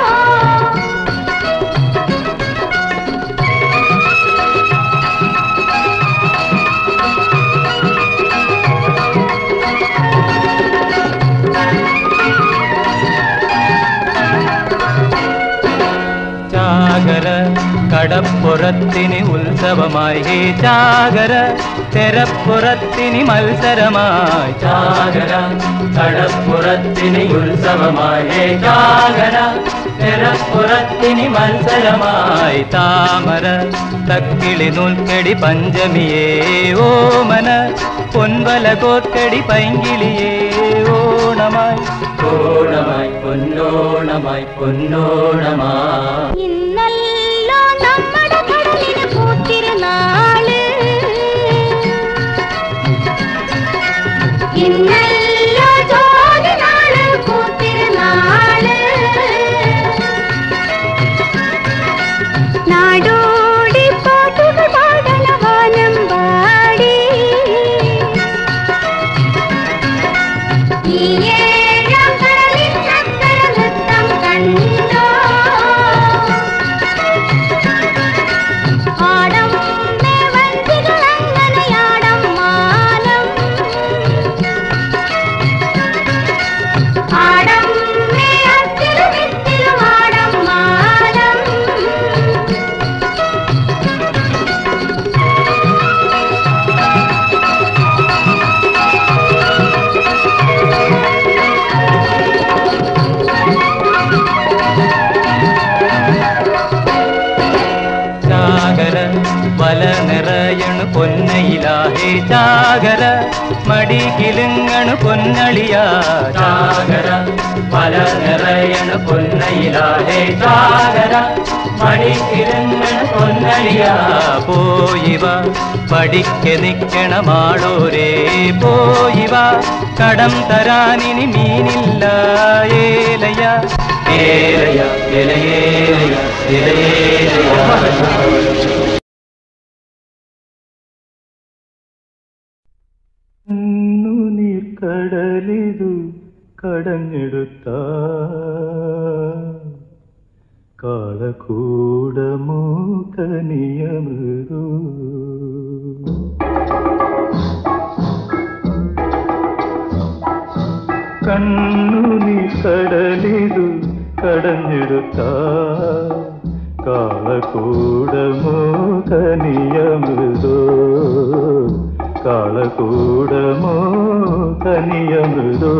ചാകര കടപ്പുറത്തിന് ഉത്സവമായി ഹേ ചാകര തെരപ്പുറത്തിന് മത്സരമായി ചാകര കടപ്പുറത്തിന് ഉത്സവമായി ഹേ ചാകര തെരപ്പുറത്തിന് മത്സരമായി താമര തക്കിളി നൂൽക്കടി പഞ്ചമിയേ ഓമന പൊൻവല കോർക്കടി പൈങ്കിളിയേ ഓണമായി ഓണമായി പൊന്നോണമായി പൊന്നോണമായി ഇന്നല്ലോ നമ്മുടെ കടലിന് പൂത്തിരുന്നാള് ഇന്നല്ലോ ജോലിനാള് പൂത്തിരുന്നാള് നാടോടി പാട്ടുകൾ പാടണ വാനം പാടി ഈ ഏഴാം കടലിൻ ചക്കര നൃത്തം കണ്ടോ ആടം വഞ്ചികൾ അങ്ങനെയാടം മാനം ആടം അത്തിലും വിത്തിലും ആടം മാനം ചാകര വല നിറയണു പൊന്നയിലാഹേ ചാകര മടി കിലുങ്ങണു പൊന്നളിയാ ചാകര വല നിറയണു പൊന്നയിലാഹേ ചാകര മടി കിലുങ്ങണു പൊന്നളിയാ പോയിവ പഠിക്കെ നിക്കണമാളോരേ പോയിവ കടം തരാനിനി മീനില്ല ഏലയ ഏലയ ഇലയേലയ ഇലയേലയ No കടലിതു കടഞ്ഞെടുത്ത കാളകൂടമോ കനിയമൃദു കണ്ണുനി കടലിതു കടഞ്ഞെടുത്ത കാളകൂടമോ കനിയമൃദോ കാളകൂടമോ കനിയമൃദോ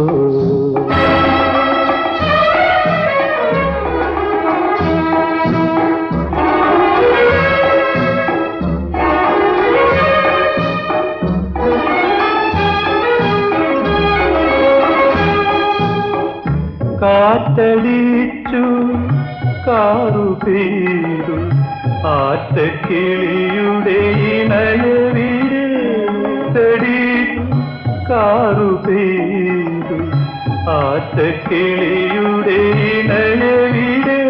കാറ്റടിച്ചു കാറു പെയ്തു ആറ്റക്കിളിയുടെ ഇണയവിടെ തടി കാറു പെയ്തു ആറ്റക്കിളിയുടെ ഇണയവിടെ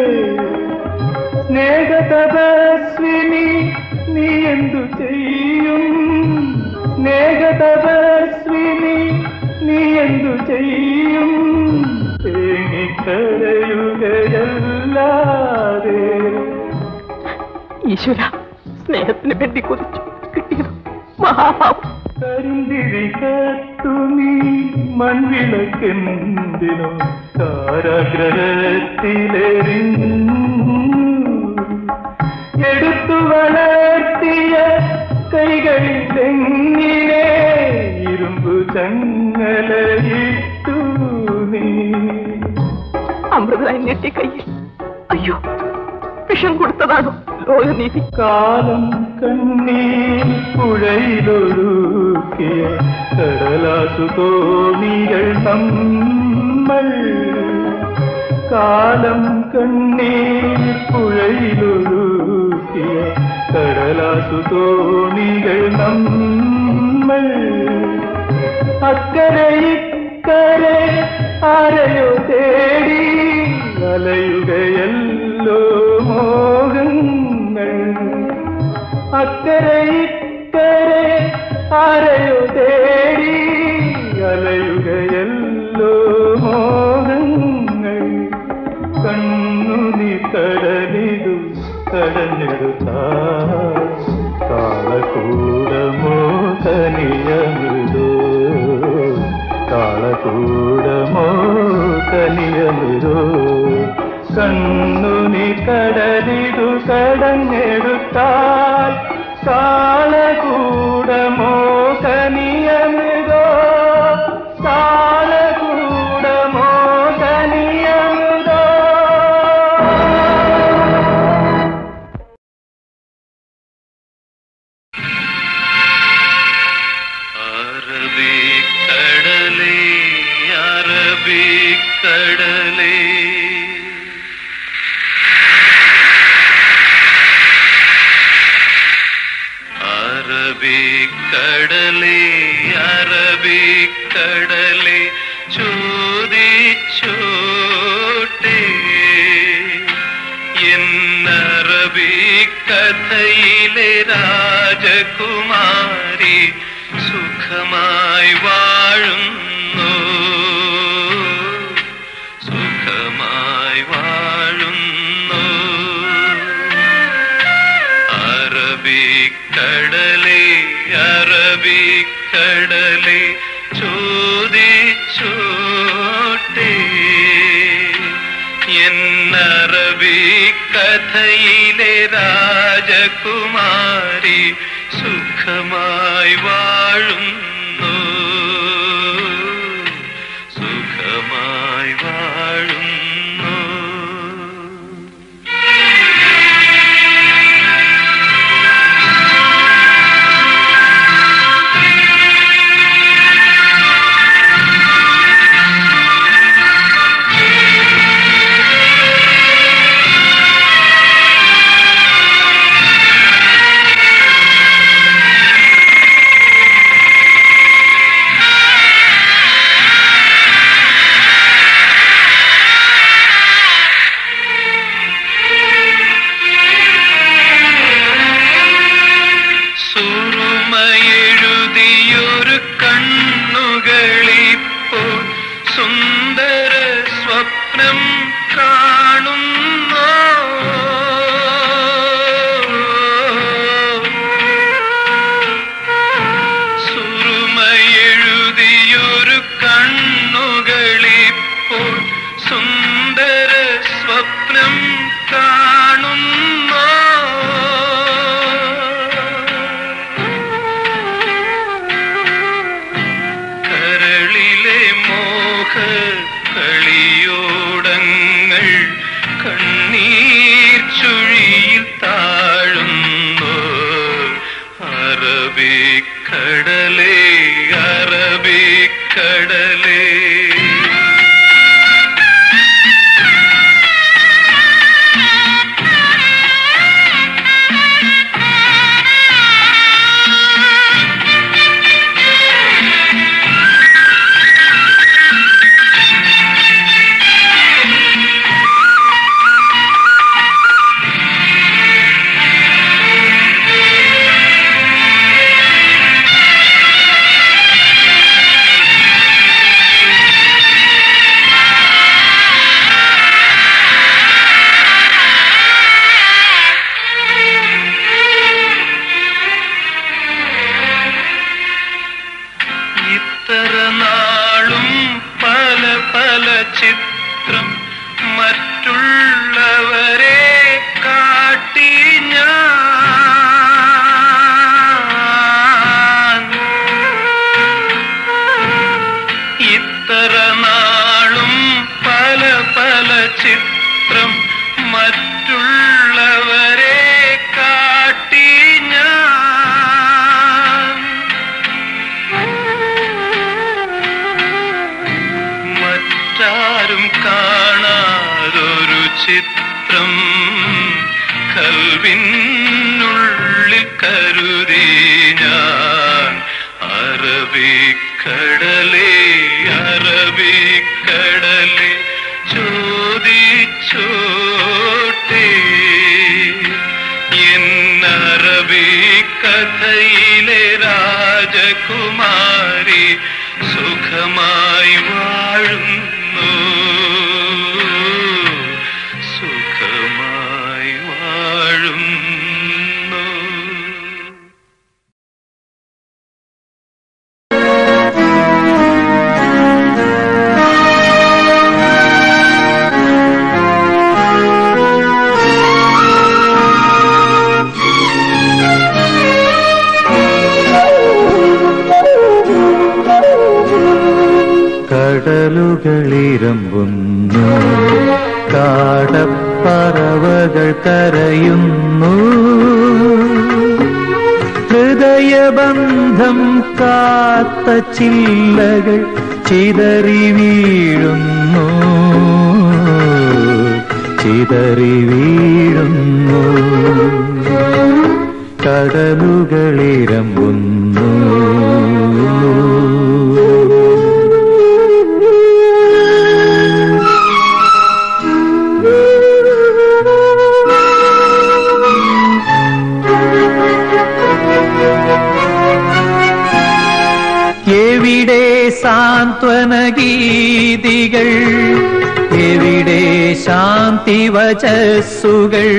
സ്നേഹതപസ്വിനി നീ എന്തു ചെയ്യും സ്നേഹതപസ്വിനി നീ എന്തു ചെയ്യും തേങ്ങിക്കരയുകയല്ലാതെ ഈശ്വര സ്നേഹത്തിന് വേണ്ടി കുറിച്ചു കിട്ടിയത് മഹാഭാവം കരിന്തിരി കത്തുമീ മൺവിളക്കെന്തിനോ കാരാഗ്രഹത്തിലെറിഞ്ഞു എടുത്തു വളർത്തിയ കൈകളിൽ തെങ്ങിനെ ഇരുമ്പു ചങ്ങലയിട്ടു നീ അമൃതായി ഞെട്ടി കയ്യിൽ അയ്യോ വിഷം കൊടുത്തതാണോ ലോകനീതി കാലം കണ്ണീർ പുഴയിലൊഴുക്കിയ കടലാസു തോണികൾ നമ്മൾ കാലം കണ്ണീർ പുഴയിലൊഴുക്കിയ കടലാസു തോണികൾ നമ്മൾ അക്കരെ ഇക്കരെ ആരെയോ തേടി അലയുകയല്ലോ മോഹങ്ങൾ അക്കരെ ഇക്കരെ ആരെയോ തേടി അലയുകയല്ലോ മോഹങ്ങൾ കണ്ണുനി കടലിതു കടഞ്ഞെടുത്ത കാളകൂടമോ കനിയമൃദോ കാളകൂടമോ കനിയമൃദോ കണ്ണുനി കടലിതു കടഞ്ഞെടുത്താൽ കാളകൂടമോ കനിയമൃദോ കാളകൂടമോ കനിയമൃദോ അറബിക്കടലേ അറബിക്കടലേ അറബിക്കടലേ അറബിക്കടലേ ചോദിച്ചോട്ടെ എന്നറബിക്കഥയിലെ രാജകുമാരി സുഖമായി വാഴുന്നു സുഖമായി വാഴുന്നു അറബിക്കടലേ അറബിക്കടലേ ചോദിച്ചോട്ടെ എന്നറബിക്കഥയിലെ രാജകുമാരി സുഖമായി വാഴുന്നു സുഖമായി വാഴുന്നു അറബിക്കടലേ അറബിക്കടലേ ഇത്ര നാളും പല പല ചിത്രം മറ്റുള്ളവരെ കാട്ടി ഞാൻ ഇത്ര നാളും പല പല ചിത്രം മറ്റുള്ളവരെ കാട്ടി ഞാൻ മറ്റാരും കാണാതൊരു ചിത്രം കൽവിനുള്ളിൽ കരുതി ഞാൻ അറബിക്കടലേ അറബിക്കടലേ ചോദിച്ചോട്ടെ എന്നറബി കഥയിലെ രാജകുമാരി സുഖമായി വാഴുന്നു സുഖമായി വാഴുന്നു കടലുകളിരമ്പുന്നു കാടപ്പറവകൾ കരയുന്നു ഹൃദയബന്ധം കാത്ത ചില്ലകൾ ചിതറി വീഴുന്നു ചിതറി വീഴുന്നു കടലുകളിരമ്പുന്നു എവിടെ സാന്ത്വന ഗീതികൾ എവിടെ ശാന്തി വചസ്സുകൾ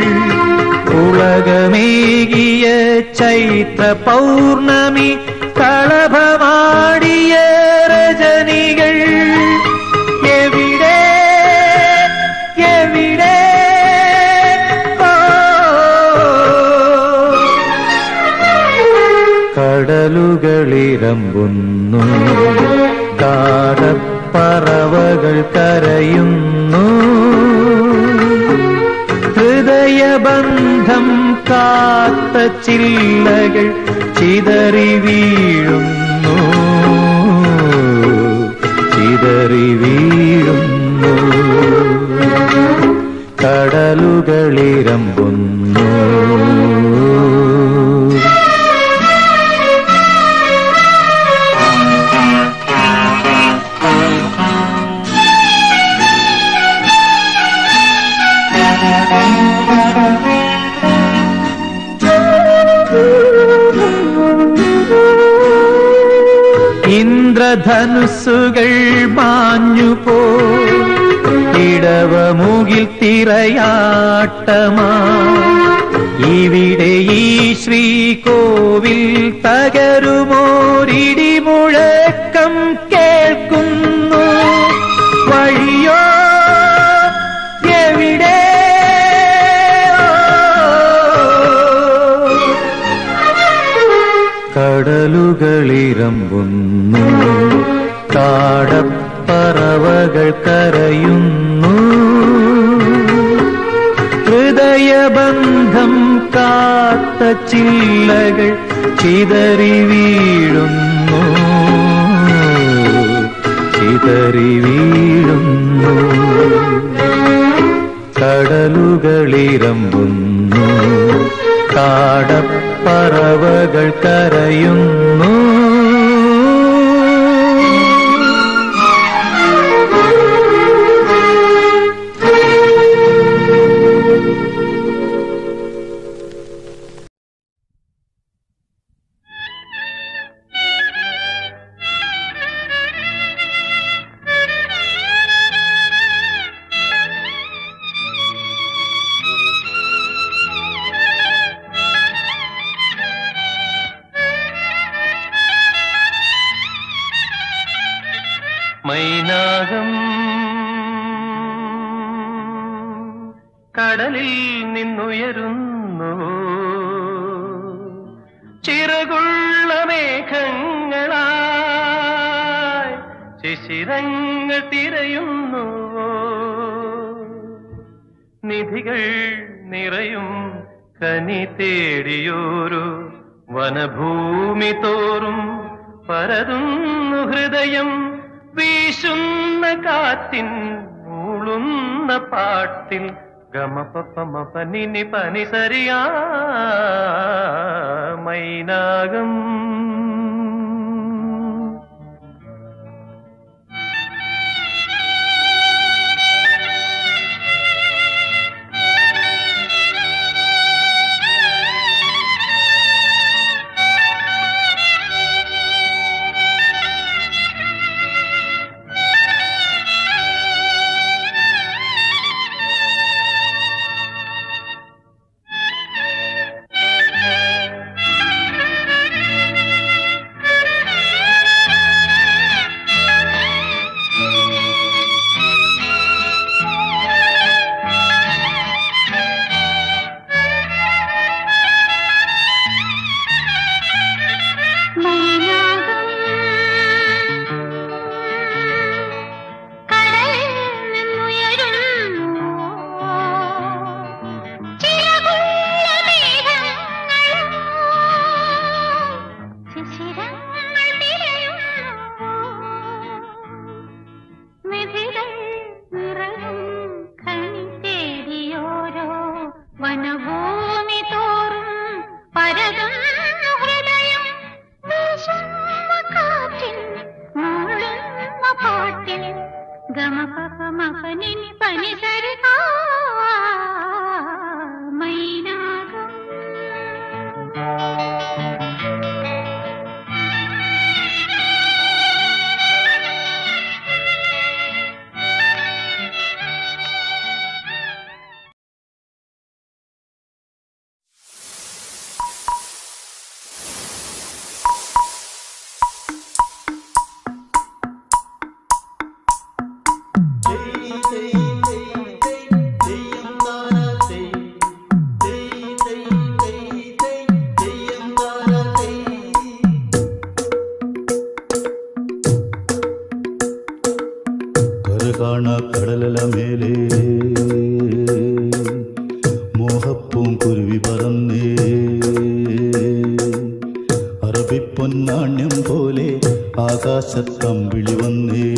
ഉളകമേകിയ ചൈത്ര പൗർണമി കളഭമാടിയ രജനികൾ എവിടെ എവിടെ ഓ കടലുകളിരമ്പുന്നു കാടപ്പറവകൾ കരയുന്നു ഹൃദയബന്ധം കാത്ത ചില്ലകൾ ചിതറി വീഴുന്നു ചിതറി വീഴുന്നു കടലുകളിരമ്പുന്നു ഇന്ദ്രധനുസ്സുകൾ മാഞ്ഞുപോ ഇടവമുകിൽ തിറയാട്ടമാ ഇവിടെ ഈ ശ്രീകോവിൽ തകരുമോരിടി മുഴക്കം കേൾക്കുന്നു വഴിയോ എവിടെ കടലുകളിരമ്പുന്നു കാടപ്പറവകൾ കരയുന്നു ഹൃദയബന്ധം കാത്ത ചില്ലകൾ ചിതറി വീഴുന്നു ചിതറി വീഴുന്നു കടലുകളിരമ്പുന്നു കാടപ്പറവകൾ കരയുന്നു മൈനാകം കടലിൽ നിന്നുയരുന്നു ചിറകുള്ള മേഘങ്ങളായി ശിശിരങ്ങൾ തിരയുന്നു നിധികൾ നിറയും കനി തേടിയോരു വനഭൂമി തോറും പരതുന്നു ഹൃദയം വീശുന്ന കാറ്റിൻ മൂളുന്ന പാട്ടിൽ ഗമപമ പനിനി പനി സരിയാ മൈനാകം മൈനാകം കടലിൽ നിന്നുയരുന്നു ചിറകുള്ള മേഘങ്ങളും ശിശിരങ്ങൾ തിരയുന്നു നിധികൾ നിറയും കണി തേടിയോരോ വനഭൂമി തോറും പരതുന്നു ഹൃദയം വീശുന്ന കാറ്റിൻ മൂളുന്ന പാട്ടിൽ ഗമപമപനിനി പനി സരികാ മൈനാകം കരകാണ കടലല മേലെ മോഹപ്പൂം കുരുവി പറന്നേ അറബിപ്പൊന്നാണ്യം പോലെ ആകാശത്തമ്പിളി വന്നേ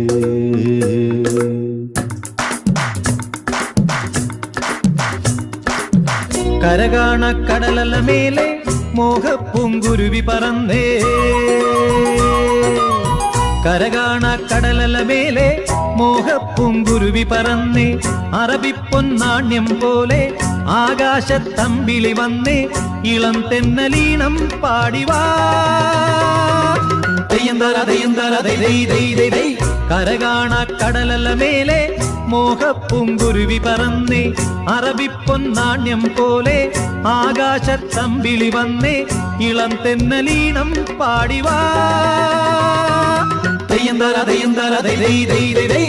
കരകാണ കടലല മേലെ മോഹപ്പൂങ്കുരുവി പറന്നേ കരകാണ കടലല മേലെ മോഹപ്പൂങ്കുരുവി പറന്നേ അറബിപ്പൊന്നാണ്യം പോലെ ആകാശത്തമ്പിളി വന്നേ ഇളം തെന്നലീണം പാടിവാ തെയ്യന്തര തെയ്യന്തര ദൈ ദൈ ദൈ ദൈ ദൈ കരകാണ കടലല മേലെ മോഹപ്പൂങ്കുരുവി പറന്നേ അറബിപ്പൊന്നാണ്യം പോലെ ആകാശത്തമ്പിളി വന്നേ ഇളം തെന്നലീണം പാടിവാ തെയ്യന്തര തെയ്യന്തര ദൈ ദൈ ദൈ ദൈ ദൈ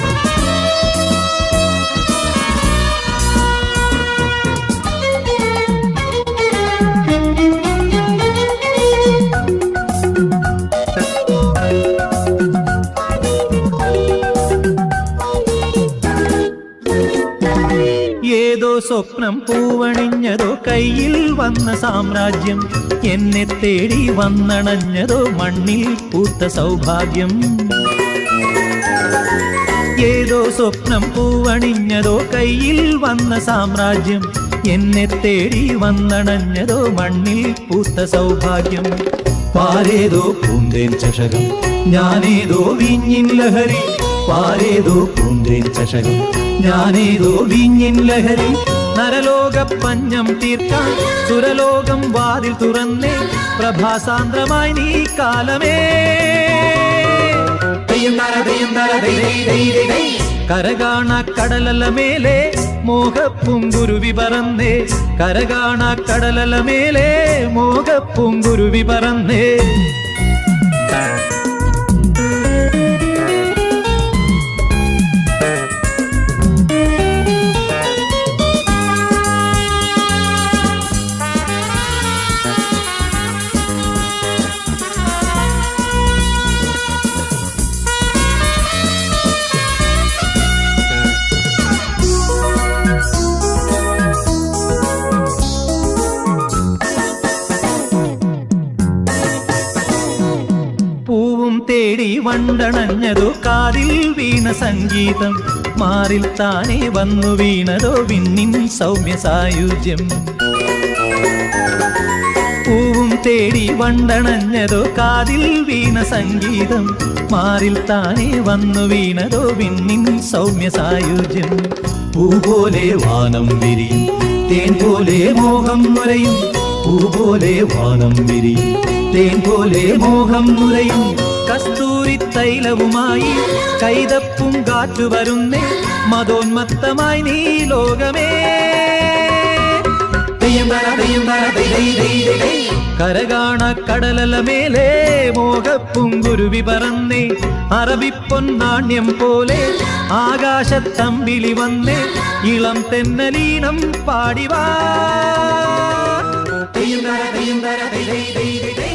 ും സ്വപ്നം പൂവണിഞ്ഞതോ കയ്യിൽ വന്ന സാമ്രാജ്യം എന്നെ തേടി വന്നണഞ്ഞതോ മണ്ണിൽ പൂത്ത സൗഭാഗ്യം ഏതോ സ്വപ്നം പൂവണിഞ്ഞതോ കയ്യിൽ വന്ന സാമ്രാജ്യം എന്നെ തേടി വന്നണഞ്ഞതോ മണ്ണിൽ പൂത്ത സൗഭാഗ്യം പാരേതോ പൂന്തേൻ ചഷകം ഞാനേതോ വീഞ്ഞിൻ ലഹരി പാരേതോ പൂന്തേൻ ചഷകം ഞാനേതോ വീഞ്ഞിൻ ലഹരി നരലോക പഞ്ഞം തീർക്കാൻ സുരലോകം വാതിൽ തുറന്നേ പ്രഭാസാന്ദ്രമായി നീ കാലമേ തെയ്യം താര തെയ്യം താര ദൈ ദൈ ദൈ ദൈ ദൈ. കരകാണ കടലല മേലെ മോഹപ്പുങ്കുരുവി പറന്നേ കരകാണ കടലല മേലെ മോഹപ്പുങ്കുരുവി പറന്നേ പൂവും തേടി വണ്ടണഞ്ഞതോ കാതിൽ വീണ സംഗീതം മാറിൽ താനെ വന്നു വീണതോ വിണ്ണിൻ സൗമ്യ സായുജ്യം പൂവും തേടി വണ്ടണഞ്ഞതോ കാതിൽ വീണ സംഗീതം മാറിൽ താനെ വന്നു വീണതോ വിണ്ണിൻ സൗമ്യ സായുജ്യം പൂ പോലെ വാനം വിരിയും തേൻ പോലെ മോഹം നുരയും പൂ പോലെ വാനം വിരിയും തേൻ പോലെ മോഹം നുരയും കസ്തൂരി തൈലവുമായി കൈതപ്പും കാറ്റു വരുന്നേ മതോന്മത്തമായി നീ ലോകമേ തെയ്യം താര തെയ്യം താര ദൈ ദൈ ദൈ ദൈ ദൈ. കരകാണ കടലല മേലെ മോഹപ്പുങ്കുരുവി പറന്നേ അറബിപ്പൊന്നാണ്യം പോലെ ആകാശത്തമ്പിളി വന്നേ ഇളം തെന്നലീണം പാടിവാ തെയ്യം താര തെയ്യം താര ദൈ ദൈ ദൈ ദൈ ദൈ.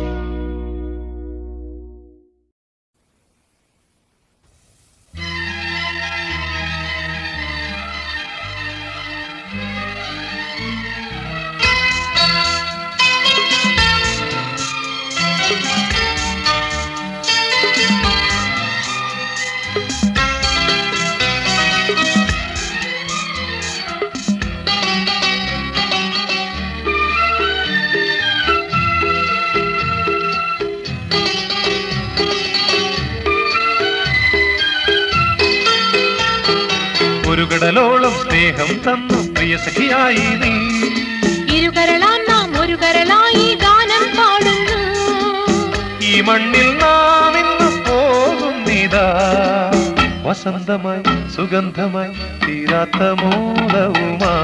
ഒരു കടലോളം സ്നേഹം തന്നു പ്രിയ സഖിയായി നീ ഇരുകരളാം നാം ഒരു കരളായി ഗാനം പാടുന്നു ഈ മണ്ണിൽ നാം ഇന്ന് പോകുന്നിതാ വസന്തമായി സുഗന്ധമായി തീരാത്ത മോദവുമാ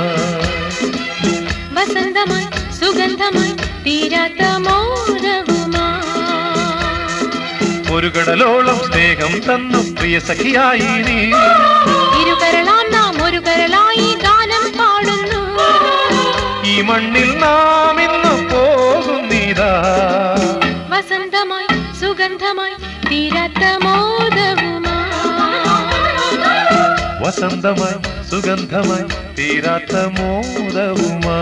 വസന്തമായി സുഗന്ധമായി തീരാത്ത മോദവുമാ ഒരു കടലോളം സ്നേഹം തന്നു പ്രിയ സഖിയായി നീ ഇരുകരളാം നാം ഒരു കരളായി ഗാനം പാടുന്നു ഈ മണ്ണിൽ നാം ഇന്ന് പോകുന്നിതാ വസന്തമായി സുഗന്ധമായി തീരാത്ത മോദവുമാ വസന്തമായി സുഗന്ധമായി തീരാത്ത മോദവുമാ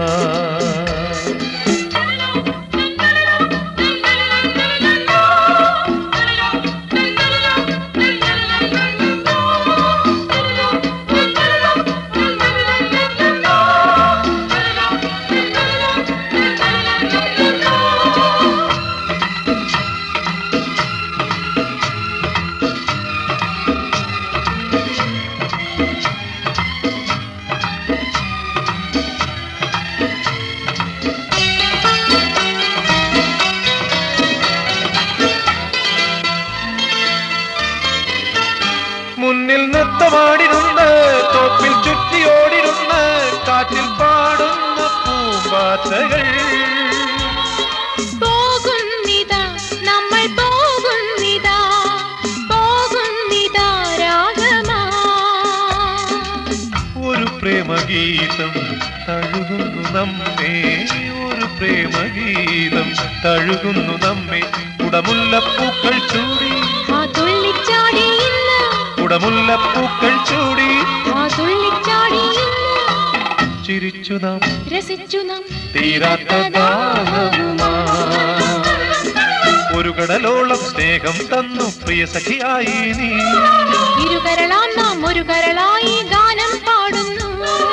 മുന്നിൽ നൃത്തമാടിരുന്ന് തോപ്പിൽ ചുറ്റിയോടിരുന്ന് കാറ്റിൽ പാടുന്ന പൂമ്പാറ്റകൾ പോകുന്നിതാ നമ്മൾ പോകുന്നിതാ പോകുന്നിതാ രാഗമാ ഒരു പ്രേമഗീതം തഴുകുന്നു നമ്മെ ഒരു പ്രേമഗീതം തഴുകുന്നു നമ്മെ കുടമുല്ലപ്പൂക്കൾ ചൂടി ആ തുള്ളിച്ചാടി ഇന്ന് കുടമുല്ലപ്പൂക്കൾ ചൂടി ആ തുള്ളിച്ചാടി ഇന്ന് ചിരിച്ചു നാം രസിച്ചു നാം തീരാത്ത ദാഹവുമാ ഒരു കടലോളം സ്നേഹം തന്നു പ്രിയ സഖിയായി നീ ഇരുകരളാം നാം ഒരു കരളായി ഗാനം പാടുന്നു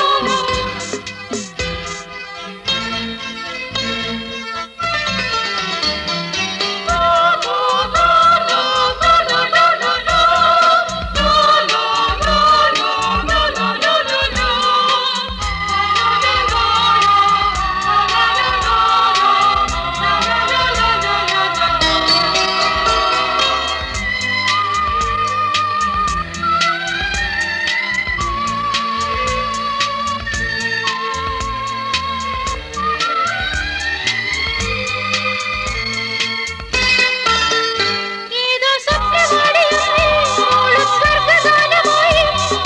ഏതോ സ്വപ്നവാടിയായി ഓളും സ്വർഗ്ഗഗാനമായി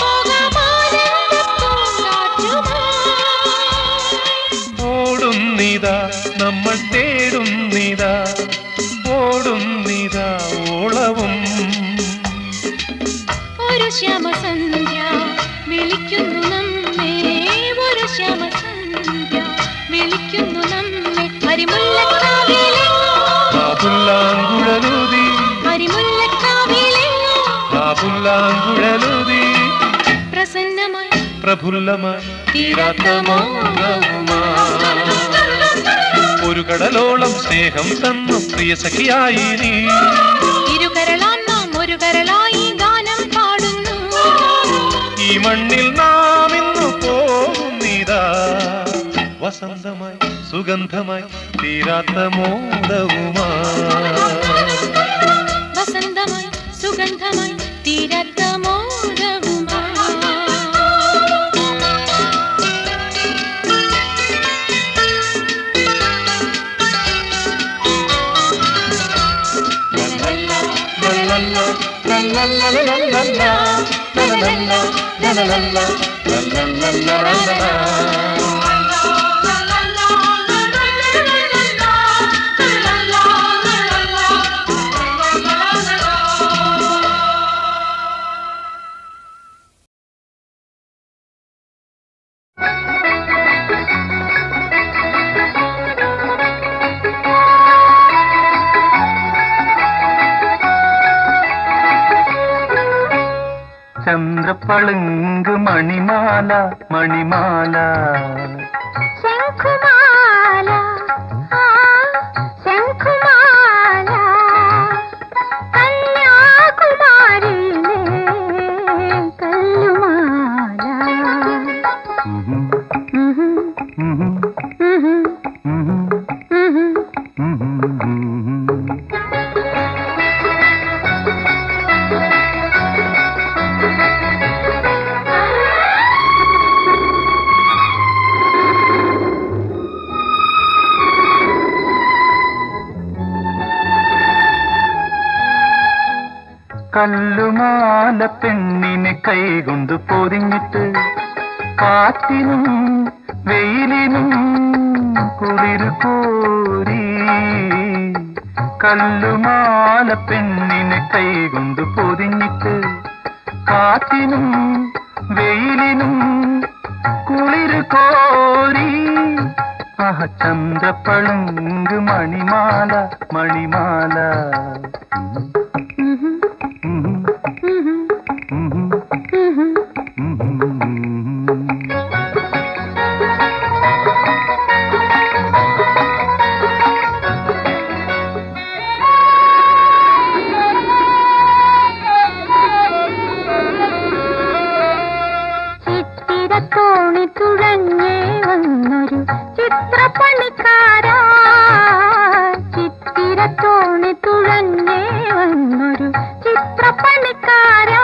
പോകാമാനന്ദപ്പൂങ്കാറ്റുമായി. ഓടുന്നിതാ നമ്മൾ തേടുന്നിതാ ഓടുന്നിതാ ഓളവും ഒരു ശ്യാമസന്ധ്യ വിളിക്കുന്നു നമ്മെ ഒരു ശ്യാമസന്ധ്യ വിളിക്കുന്നു നമ്മെ ഹരിമുല്ലക്കാവിലെങ്ങോ ആ പുല്ലാങ്കുഴലുതി ഹരിമുല്ലക്കാവിലെങ്ങോ ആ പുല്ലാങ്കുഴലുതി പ്രസന്നമായി പ്രഫുല്ലമായി തീരാത്ത മൗനവുമാ ഒരു കടലോളം സ്നേഹം തന്നു പ്രിയ സഖിയായി നീ ഇരുകരളാം നാം ഒരു കരളായി ഗാനം പാടുന്നു ഈ മണ്ണിൽ നാം ഇന്നു പോകുന്നിതാ വസന്തമായി സുഗന്ധമായി തീരാത്ത മോദവുമാ വസന്തമായി സുഗന്ധമായി തീരാത്ത മോദവുമായി ചന്ദ്രപ്പളുങ്ക് മണിമാല മണിമാല ശംഖുമാല ആ ശംഖുമാല കന്യാകുമാരിയിലെ കല്ലുമാല ഉഹും, ഉഹും, ഉഹും, ഉഹും, ഉഹും, ഉഹും. ഉഹും, ഉഹും. കല്ലുമാല പെണ്ണിനെ കൈകൊണ്ട് പൊതിഞ്ഞിട്ട് കാറ്റിനും വെയിലിനും കുളിരു കോരി കല്ലുമാല പെണ്ണിനെ കൈകൊണ്ട് പൊതിഞ്ഞിട്ട് കാറ്റിനും വെയിലിനും കുളിരു കോരി ആഹ ചന്ദ്രപ്പളുങ്ക് മണിമാല മണിമാല ഉഹും, ഉം, ഉഹും, ഉം, ഉഹും. ഉം, ഉം. ചിത്തിരത്തോണി തുഴഞ്ഞേ വന്നൊരു ചിത്രപ്പണിക്കാരാ ചിത്തിരത്തോണി തുഴഞ്ഞേ വന്നൊരു ചിത്രപ്പണിക്കാരാ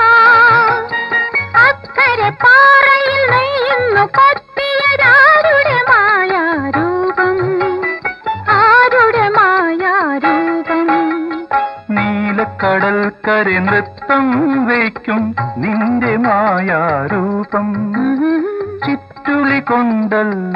അക്കരെ പാറയിൽ നെയ്യുന്നു കൊത്തിയതാരുടെ മായാരൂപം ആരുടെ മായാരൂപം നീലക്കടൽ കരെ നൃത്തം വയ്ക്കും നിന്റെ മായാരൂപം ചുറ്റുളി കൊണ്ടല്ല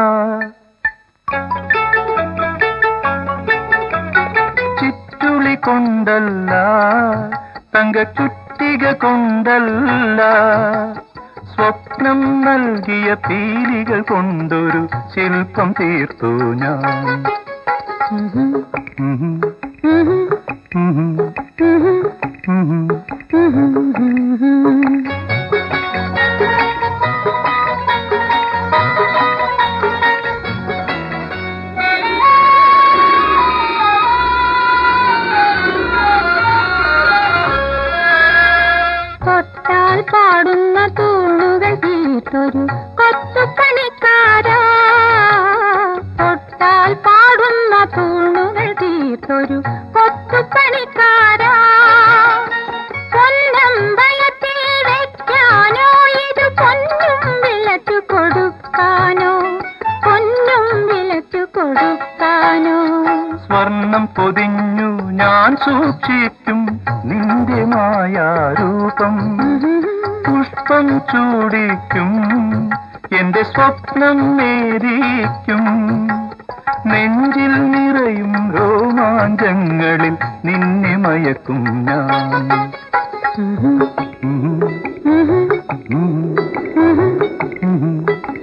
ചുറ്റുളി കൊണ്ടല്ല തങ്ക ചുറ്റിക കൊണ്ടല്ല സ്വപ്നം നൽകിയ പീലികൾ കൊണ്ടൊരു ശില്പം തീർത്തു ഞാൻ ഉഹും. ഉഹും. ഉഹും. തൊട്ടാൽ പാടുന്ന തൂണുകൾ തീർത്തൊരു കൊത്തുപണിക്കാരാ തൊട്ടാൽ പാടുന്ന തൂണുകൾ തീർത്തൊരു കൊത്തുപണിക്കാരാ പൊന്നമ്പലത്തിൽ വെക്കാനോ ഇത് പൊന്നും വിളച്ചു കൊടുക്കാനോ പൊന്നും വിളച്ചു കൊടുക്കാനോ സ്വർണം പൊതിഞ്ഞു ഞാൻ സൂക്ഷിക്കും നിന്റെ മായാരൂപം പുഷ്പം ചൂടിക്കും എന്റെ സ്വപ്നം നേരിക്കും നെഞ്ചിൽ നിറയും രോമാഞ്ചങ്ങളിൽ നിന്നെ മയക്കും ഞാൻ ഉം. ഉം.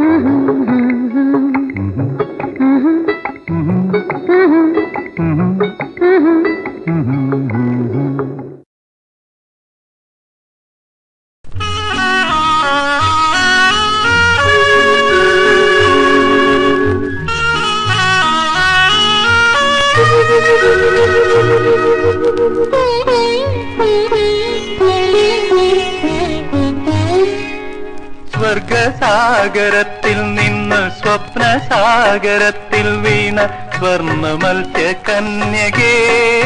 സ്വർഗസാഗരത്തിൽ നിന്ന് സ്വപ്നസാഗരത്തിൽ വീണ സ്വർണ്ണ മത്സ്യ കന്യകേ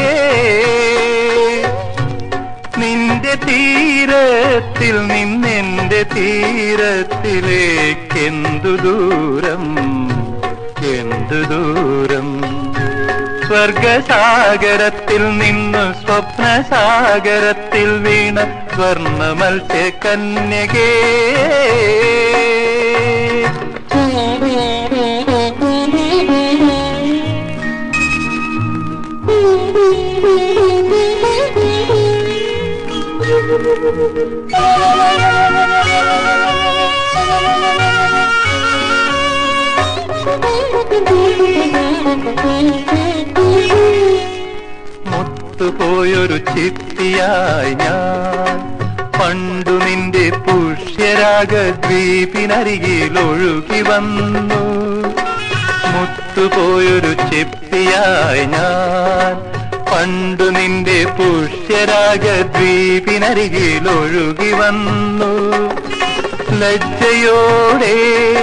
നിന്റെ തീരത്തിൽ നിന്നെന്റെ തീരത്തിലേക്കെന്തു ദൂരം എന്തു ദൂരം സ്വർഗസാഗരത്തിൽ നിന്ന് സ്വപ്നസാഗരത്തിൽ വീണ സ്വർണ്ണ മത്സ്യ കന്യകേ മുത്തുപോയൊരു ചിത്തിയായി ഞാൻ പണ്ടു നിന്റെ പുഷ്യരാഗ ദ്വീപിനരികിൽ ഒഴുകി വന്നു മുത്തുപോയൊരു ചിപ്പിയായി ഞാൻ പണ്ടു നിന്റെ പുഷ്യരാഗ ദ്വീപിനരികിൽ ഒഴുകി വന്നു ലജ്ജയോടെ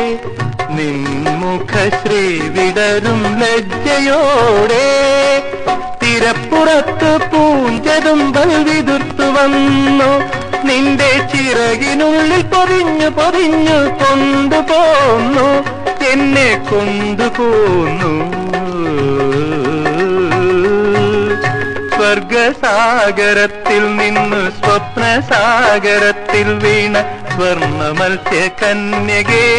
നിൻമുഖശ്രീ വിടരും ലജ്ജയോടെ തിരപ്പുറത്ത് പൂഞ്ചതുമ്പൽ വിതുർത്തു വന്നു നിന്റെ ചിറകിനുള്ളിൽ പൊതിഞ്ഞു പൊതിഞ്ഞു കൊണ്ടുപോന്നു എന്നെ കൊണ്ടുപോന്നു സ്വർഗസാഗരത്തിൽ നിന്ന് സ്വപ്നസാഗരത്തിൽ വീണ സ്വർണ്ണ മത്സ്യ കന്യകേ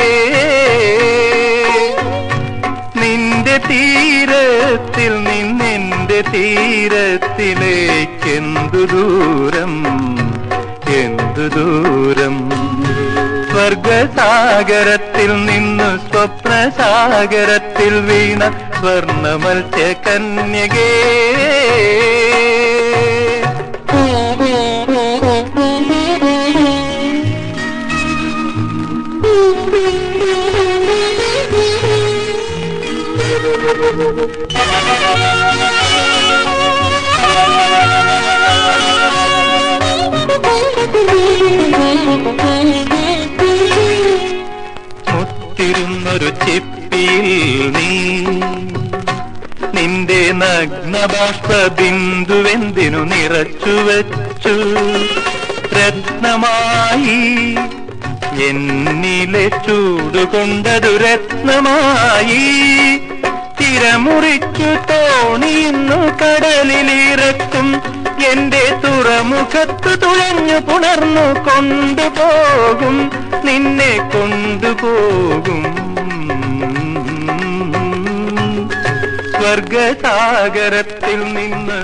നിന്റെ തീരത്തിൽ നിന്നെന്റെ തീരത്തിലേക്കെന്തു ദൂരം എന്തു ദൂരം സ്വർഗസാഗരത്തിൽ നിന്ന് സ്വപ്നസാഗരത്തിൽ വീണ സ്വർണ്ണ മത്സ്യ കന്യകേ മുത്തിരുന്നൊരു ചിപ്പിയിൽ നീ നിന്റെ നഗ്നബാഷ്പ ബിന്ദുവെന്തിനു നിറച്ചു വെച്ചു രത്നമായി എന്നിലെ ചൂടുകൊണ്ടതു രത്നമായി തിരമുറിച്ചു തോണിയുന്നു കടലിലിറക്കും എന്റെ തുറമുഖത്തു തുഴഞ്ഞു പുണർന്നു കൊണ്ടുപോകും നിന്നെ കൊണ്ടുപോകും സ്വർഗസാഗരത്തിൽ നിന്ന്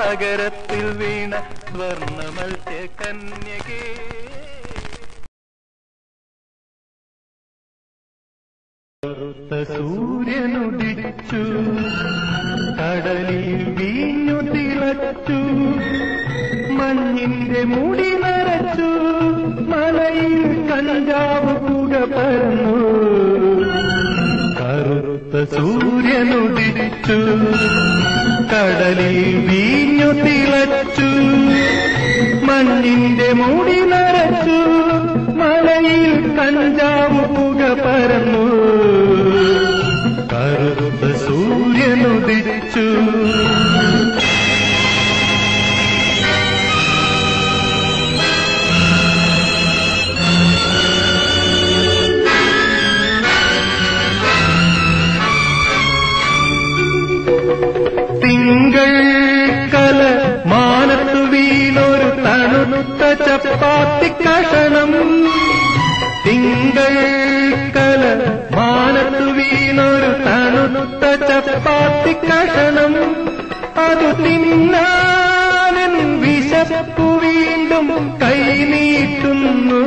സ്വപ്നസാഗരത്തിൽ വീണ സ്വർണ്ണ മത്സ്യ കന്യകേ കറുത്ത സൂര്യനുദിച്ചു കടലിൽ വീഞ്ഞു തിളച്ചു മഞ്ഞിന്റെ മുടി നരച്ചു മലയിൽ കഞ്ചാവ് പുക പരന്നു കറുത്ത സൂര്യനുദിച്ചു കടലിൽ വീഞ്ഞു തിളച്ചു മഞ്ഞിന്റെ മുടി നരച്ചു മലയിൽ കഞ്ചാവ് പുക പരന്നു കറുത്ത സൂര്യനുദിച്ചു തിങ്കൾ കല മാനത്തു വീണൊരു തണുത്ത ചപ്പാത്തി കഷണം തിങ്കൾ കല മാനത്തു വീണൊരു തണുത്ത ചപ്പാത്തി കഷണം അത് തിന്നാനൻ വിശപ്പു വീണ്ടും കൈ നീട്ടുന്നു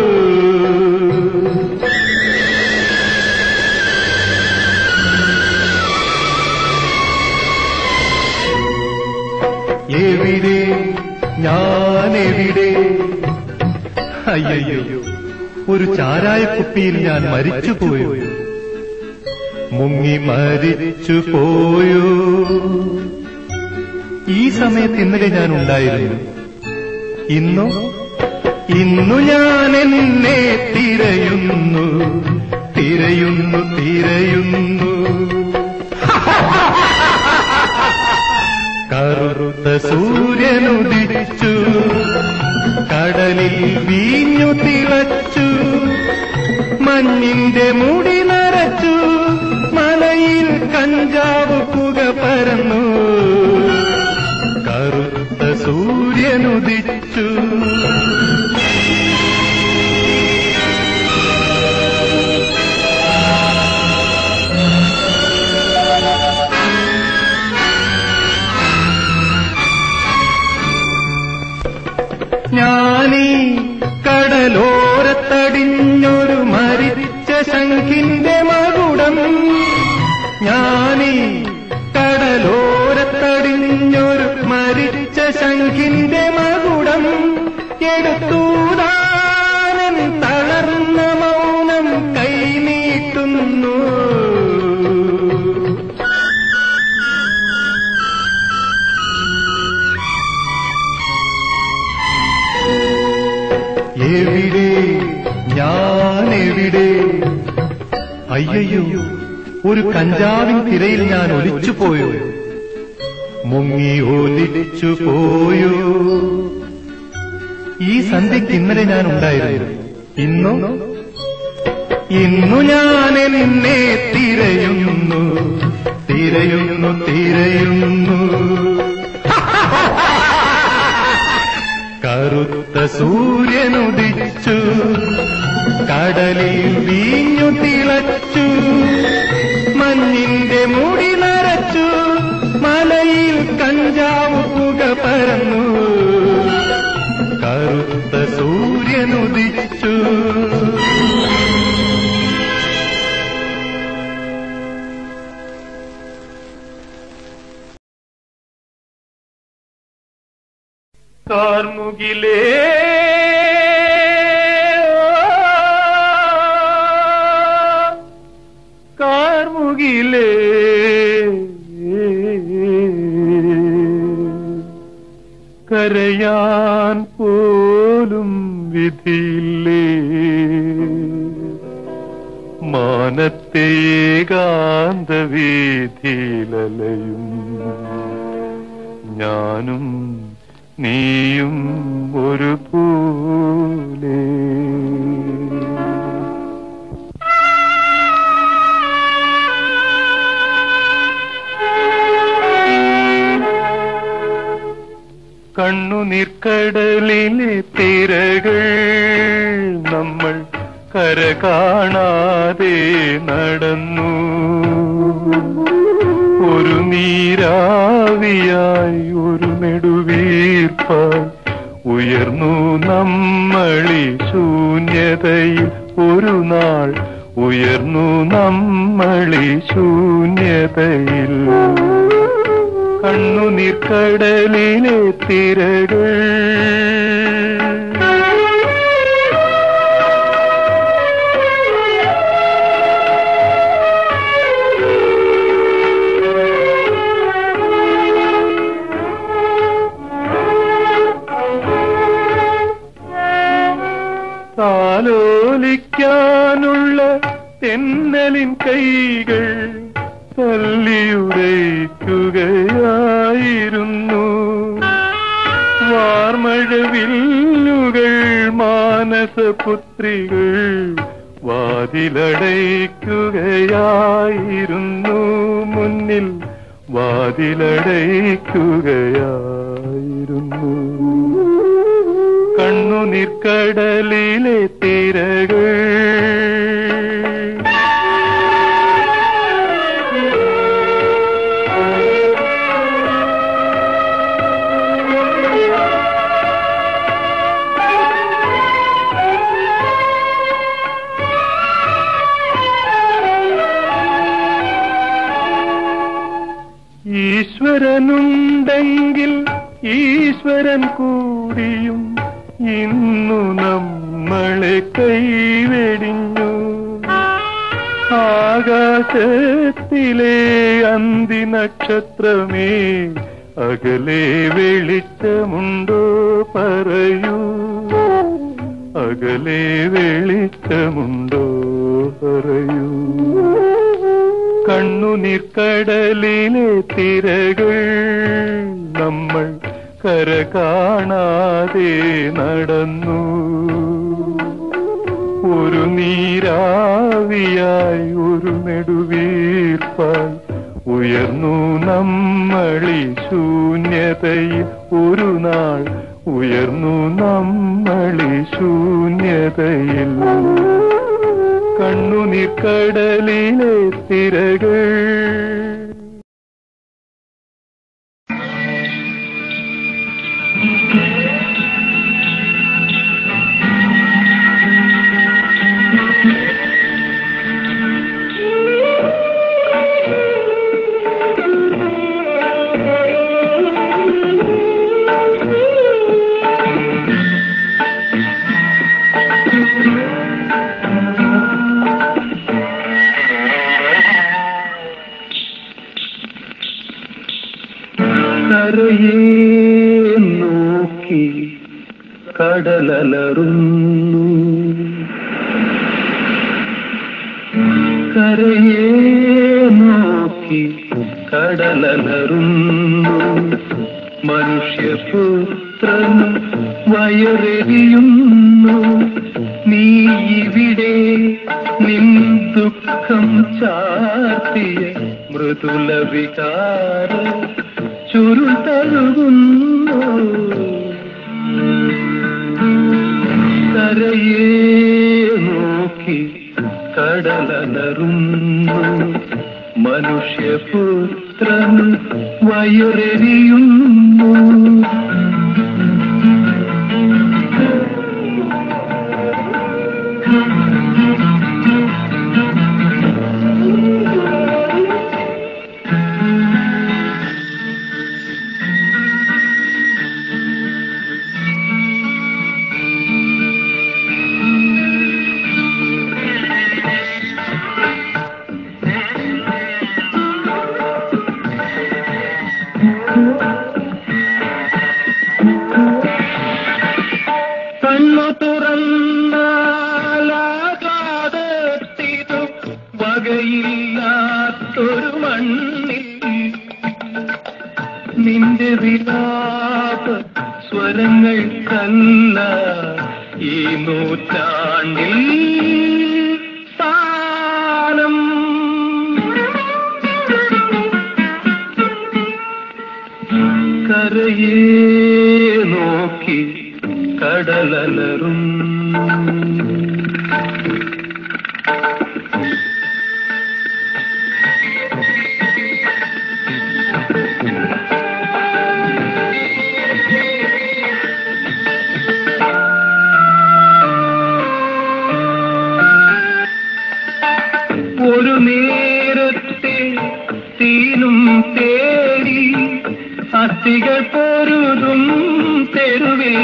എവിടെ ഞാനെവിടെ അയ്യോ ഒരു ചാരായക്കുപ്പിയിൽ ഞാൻ മരിച്ചുപോയോ മുങ്ങി മരിച്ചു പോയോ ഈ സമയത്ത് ഇന്നലെ ഞാൻ ഉണ്ടായിരുന്നു ഇന്നു ഇന്നു ഞാൻ എന്നെ തിരയുന്നു തിരയുന്നു തിരയുന്നു കറുത്ത സൂര്യനുദിച്ചു കടലിൽ വീഞ്ഞു തിളച്ചു മഞ്ഞിന്റെ മുടി നരച്ചു മലയിൽ കഞ്ചാവ് പുക പരന്നു കറുത്ത സൂര്യനുദിച്ചു ഞാനീ കടലോരത്തടിഞ്ഞൊരു മരിച്ച ശംഖിന്റെ മകുടം ഞാനീ കടലോരത്തടിഞ്ഞൊരു മരിച്ച ശംഖിന്റെ മകുടം എടുത്തൂതാനൻ തളർന്ന മൗനം കൈനീട്ടുന്നു എവിടെ ഞാൻ എവിടെ അയ്യോ ഒരു കഞ്ചാവിൻ തിരയിൽ ഞാൻ ഒലിച്ചു പോയോ മുങ്ങി ഒലിച്ചു പോയോ ഈ സന്ധ്യക്ക് ഇന്നലെ ഞാൻ ഉണ്ടായിരുന്നു ഇന്നു ഇന്നു ഞാൻ എന്നെ തിരയുന്നു തിരയുന്നു തിരയുന്നു കറുത്ത സൂര്യനുദിച്ചു കടലിൽ വീഞ്ഞു തിളച്ചു മഞ്ഞിന്റെ മുടി നരച്ചു മലയിൽ കഞ്ചാവ് പുക പരന്നു കറുത്ത സൂര്യനുദിച്ചു കാർമുകിലേ കാർമുകിലേ കരയാൻ പോലും വിധിയില്ലേ മാനത്തെ ഏകാന്ത വീതിയിലലയും ഞാനും നീയും ഒരു പോലെ കണ്ണുനീർക്കടലിലെ തിരകൾ നമ്മൾ കര കാണാതെ നടന്നു ഒരു നീരാവിയായി ഒരു നെടുവീർപ്പായി ഉയർന്നു നമ്മളി ശൂന്യതയിൽ ഒരു നാൾ ഉയർന്നു നമ്മളി ശൂന്യതയിൽ കണ്ണുനീർക്കടലിലെ തിരകൾ താലോലിക്കാനുള്ള തെന്നലിൻ കൈകൾ തല്ലിയുടയ്ക്കുകയായിരുന്നു വാർമഴവില്ലുകൾ മാനസപുത്രികൾ വാതിലടയ്ക്കുകയായിരുന്നു മുന്നിൽ വാതിലടയ്ക്കുകയായിരുന്നു കണ്ണുനീർക്കടലിലെ തിരകൾ ഈശ്വരനുണ്ടെങ്കിൽ ഈശ്വരൻ കൂടിയും ഇന്നു നമ്മളെ കൈവെടിഞ്ഞു ആകാശത്തിലെ അന്തി നക്ഷത്രമേ അകലെ വെളിച്ചമുണ്ടോ പറയൂ അകലെ വെളിച്ചമുണ്ടോ പറയൂ കണ്ണുനീർക്കടലിലെ തിരകൾ നമ്മൾ കര കാണാതെ നടന്നു ഒരു നീരാവിയായി ഒരു നെടുവീർപ്പായി ഉയർന്നു നമ്മളി ശൂന്യതയിൽ ഒരു നാൾ ഉയർന്നു നമ്മളി ശൂന്യതയിൽ കണ്ണുനീർക്കടലിലെ തിരകൾ കരയെ നോക്കി കടലലറുന്നു കരയെ നോക്കി കടലലറുന്നു മനുഷ്യപുത്രനും വയറെരിയുന്നു നീ ഇവിടെ നിൻ ദുഃഖം ചാർത്തിയ മൃദുല വികാര ചുരുൾ തഴുകുന്നു കരയെ നോക്കി കടലലറുന്നു മനുഷ്യപുത്രൻ വയറെരിയുന്നു കണ്ണു തുറന്നാലാകാതെത്തിതു വകയില്ലാത്തൊരു മണ്ണിൽ നിന്റെ വിലാപ സ്വരങ്ങൾക്കല്ല ഈ നൂറ്റാണ്ടിൽ സ്ഥാനം കരയെ നോക്കി കടലലറും ആർത്തികൾ പൊരുതും തെരുവിൽ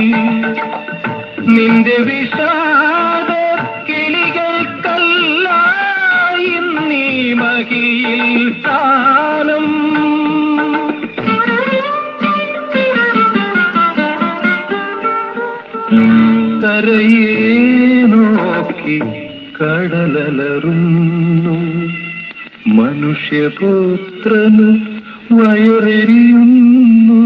നിന്റെ വിഷാദ കിളികൾക്കല്ലായി നീ മഹിയിൽ സ്ഥാനം തരയെ നോക്കി കടലലറുന്നു മനുഷ്യപുത്രന് വയറെരിയുന്നു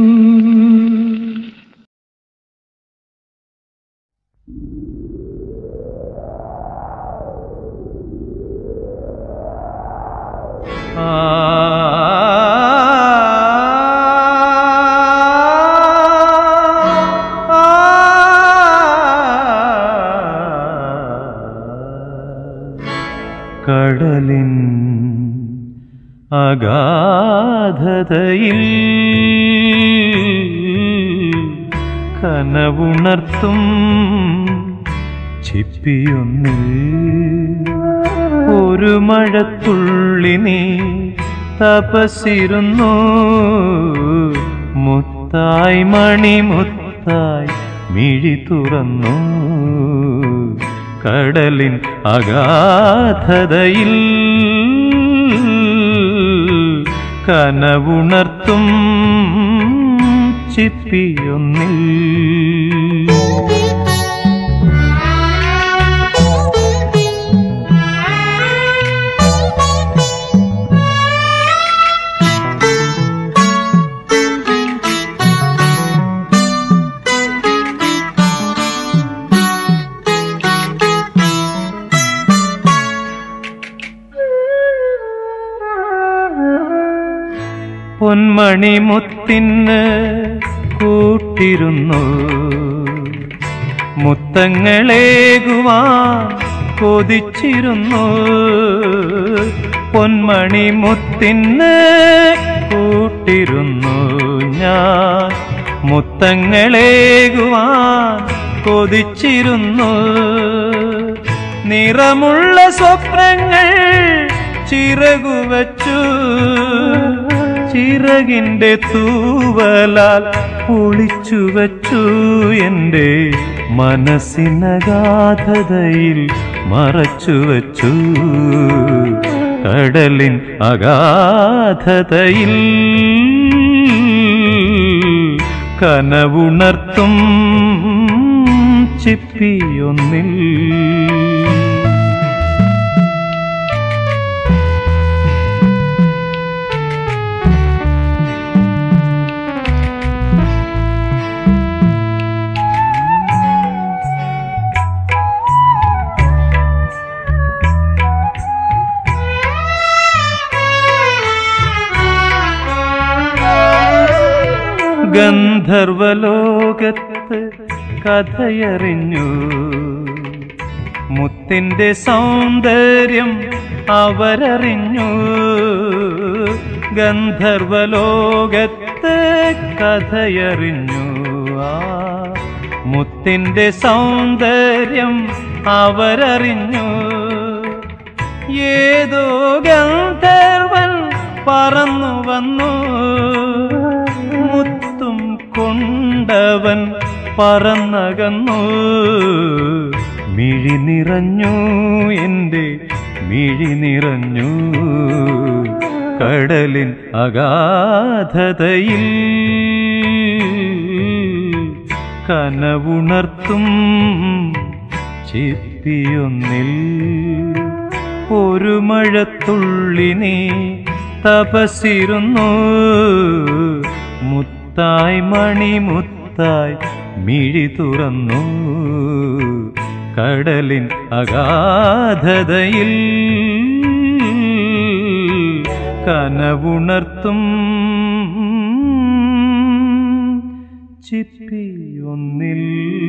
കടലിൻ അഗാധതയിൽ കനവുണർത്തും ചിപ്പിയൊന്നിൽ ഒരു മഴത്തുള്ളി നീ തപസിരുന്നു മുത്തായി മണിമുത്തായി മിഴി തുറന്നു കടലിൻ അഗാധതയിൽ കനവുണർത്തും ചിപ്പിയൊന്നിൽ പൊന്മണി മുത്തിന് കൂട്ടിരുന്നു മുത്തങ്ങളേകുവാൻ കൊതിച്ചിരുന്നു പൊന്മണി മുത്തിന് കൂട്ടിരുന്നു ഞാൻ മുത്തങ്ങളേകുവാൻ കൊതിച്ചിരുന്നു നിറമുള്ള സ്വപ്നങ്ങൾ ചിറകുവച്ചു ചിറകിന്റെ തൂവലാൽ ഒളിച്ചു വച്ചു എൻ്റെ മനസ്സിനഗാധതയിൽ മറച്ചു വച്ചു കടലിൻ അഗാധതയിൽ കനവുണർത്തും ചിപ്പിയൊന്നിൽ ഗന്ധർവലോകത്ത് കഥയറിഞ്ഞു മുത്തിന്റെ സൗന്ദര്യം അവരറിഞ്ഞു ഗന്ധർവലോകത്ത് കഥയറിഞ്ഞു ആ മുത്തിന്റെ സൗന്ദര്യം അവരറിഞ്ഞു ഏതോ ഗന്ധർവൻ പറന്നു വന്നു മുത്തും കൊണ്ടവൻ പറന്നകന്നു മിഴി നിറഞ്ഞു എൻ്റെ മിഴി നിറഞ്ഞു കടലിൻ അഗാധതയിൽ കനവുണർത്തും ചിപ്പിയൊന്നിൽ ഒരു മഴത്തുള്ളി നീ തപസിരുന്നു മുത്തായി മണിമുത്തായി മിഴി തുറന്നു കടലിൻ അഗാധതയിൽ കനവുണർത്തും ചിപ്പിയൊന്നിൽ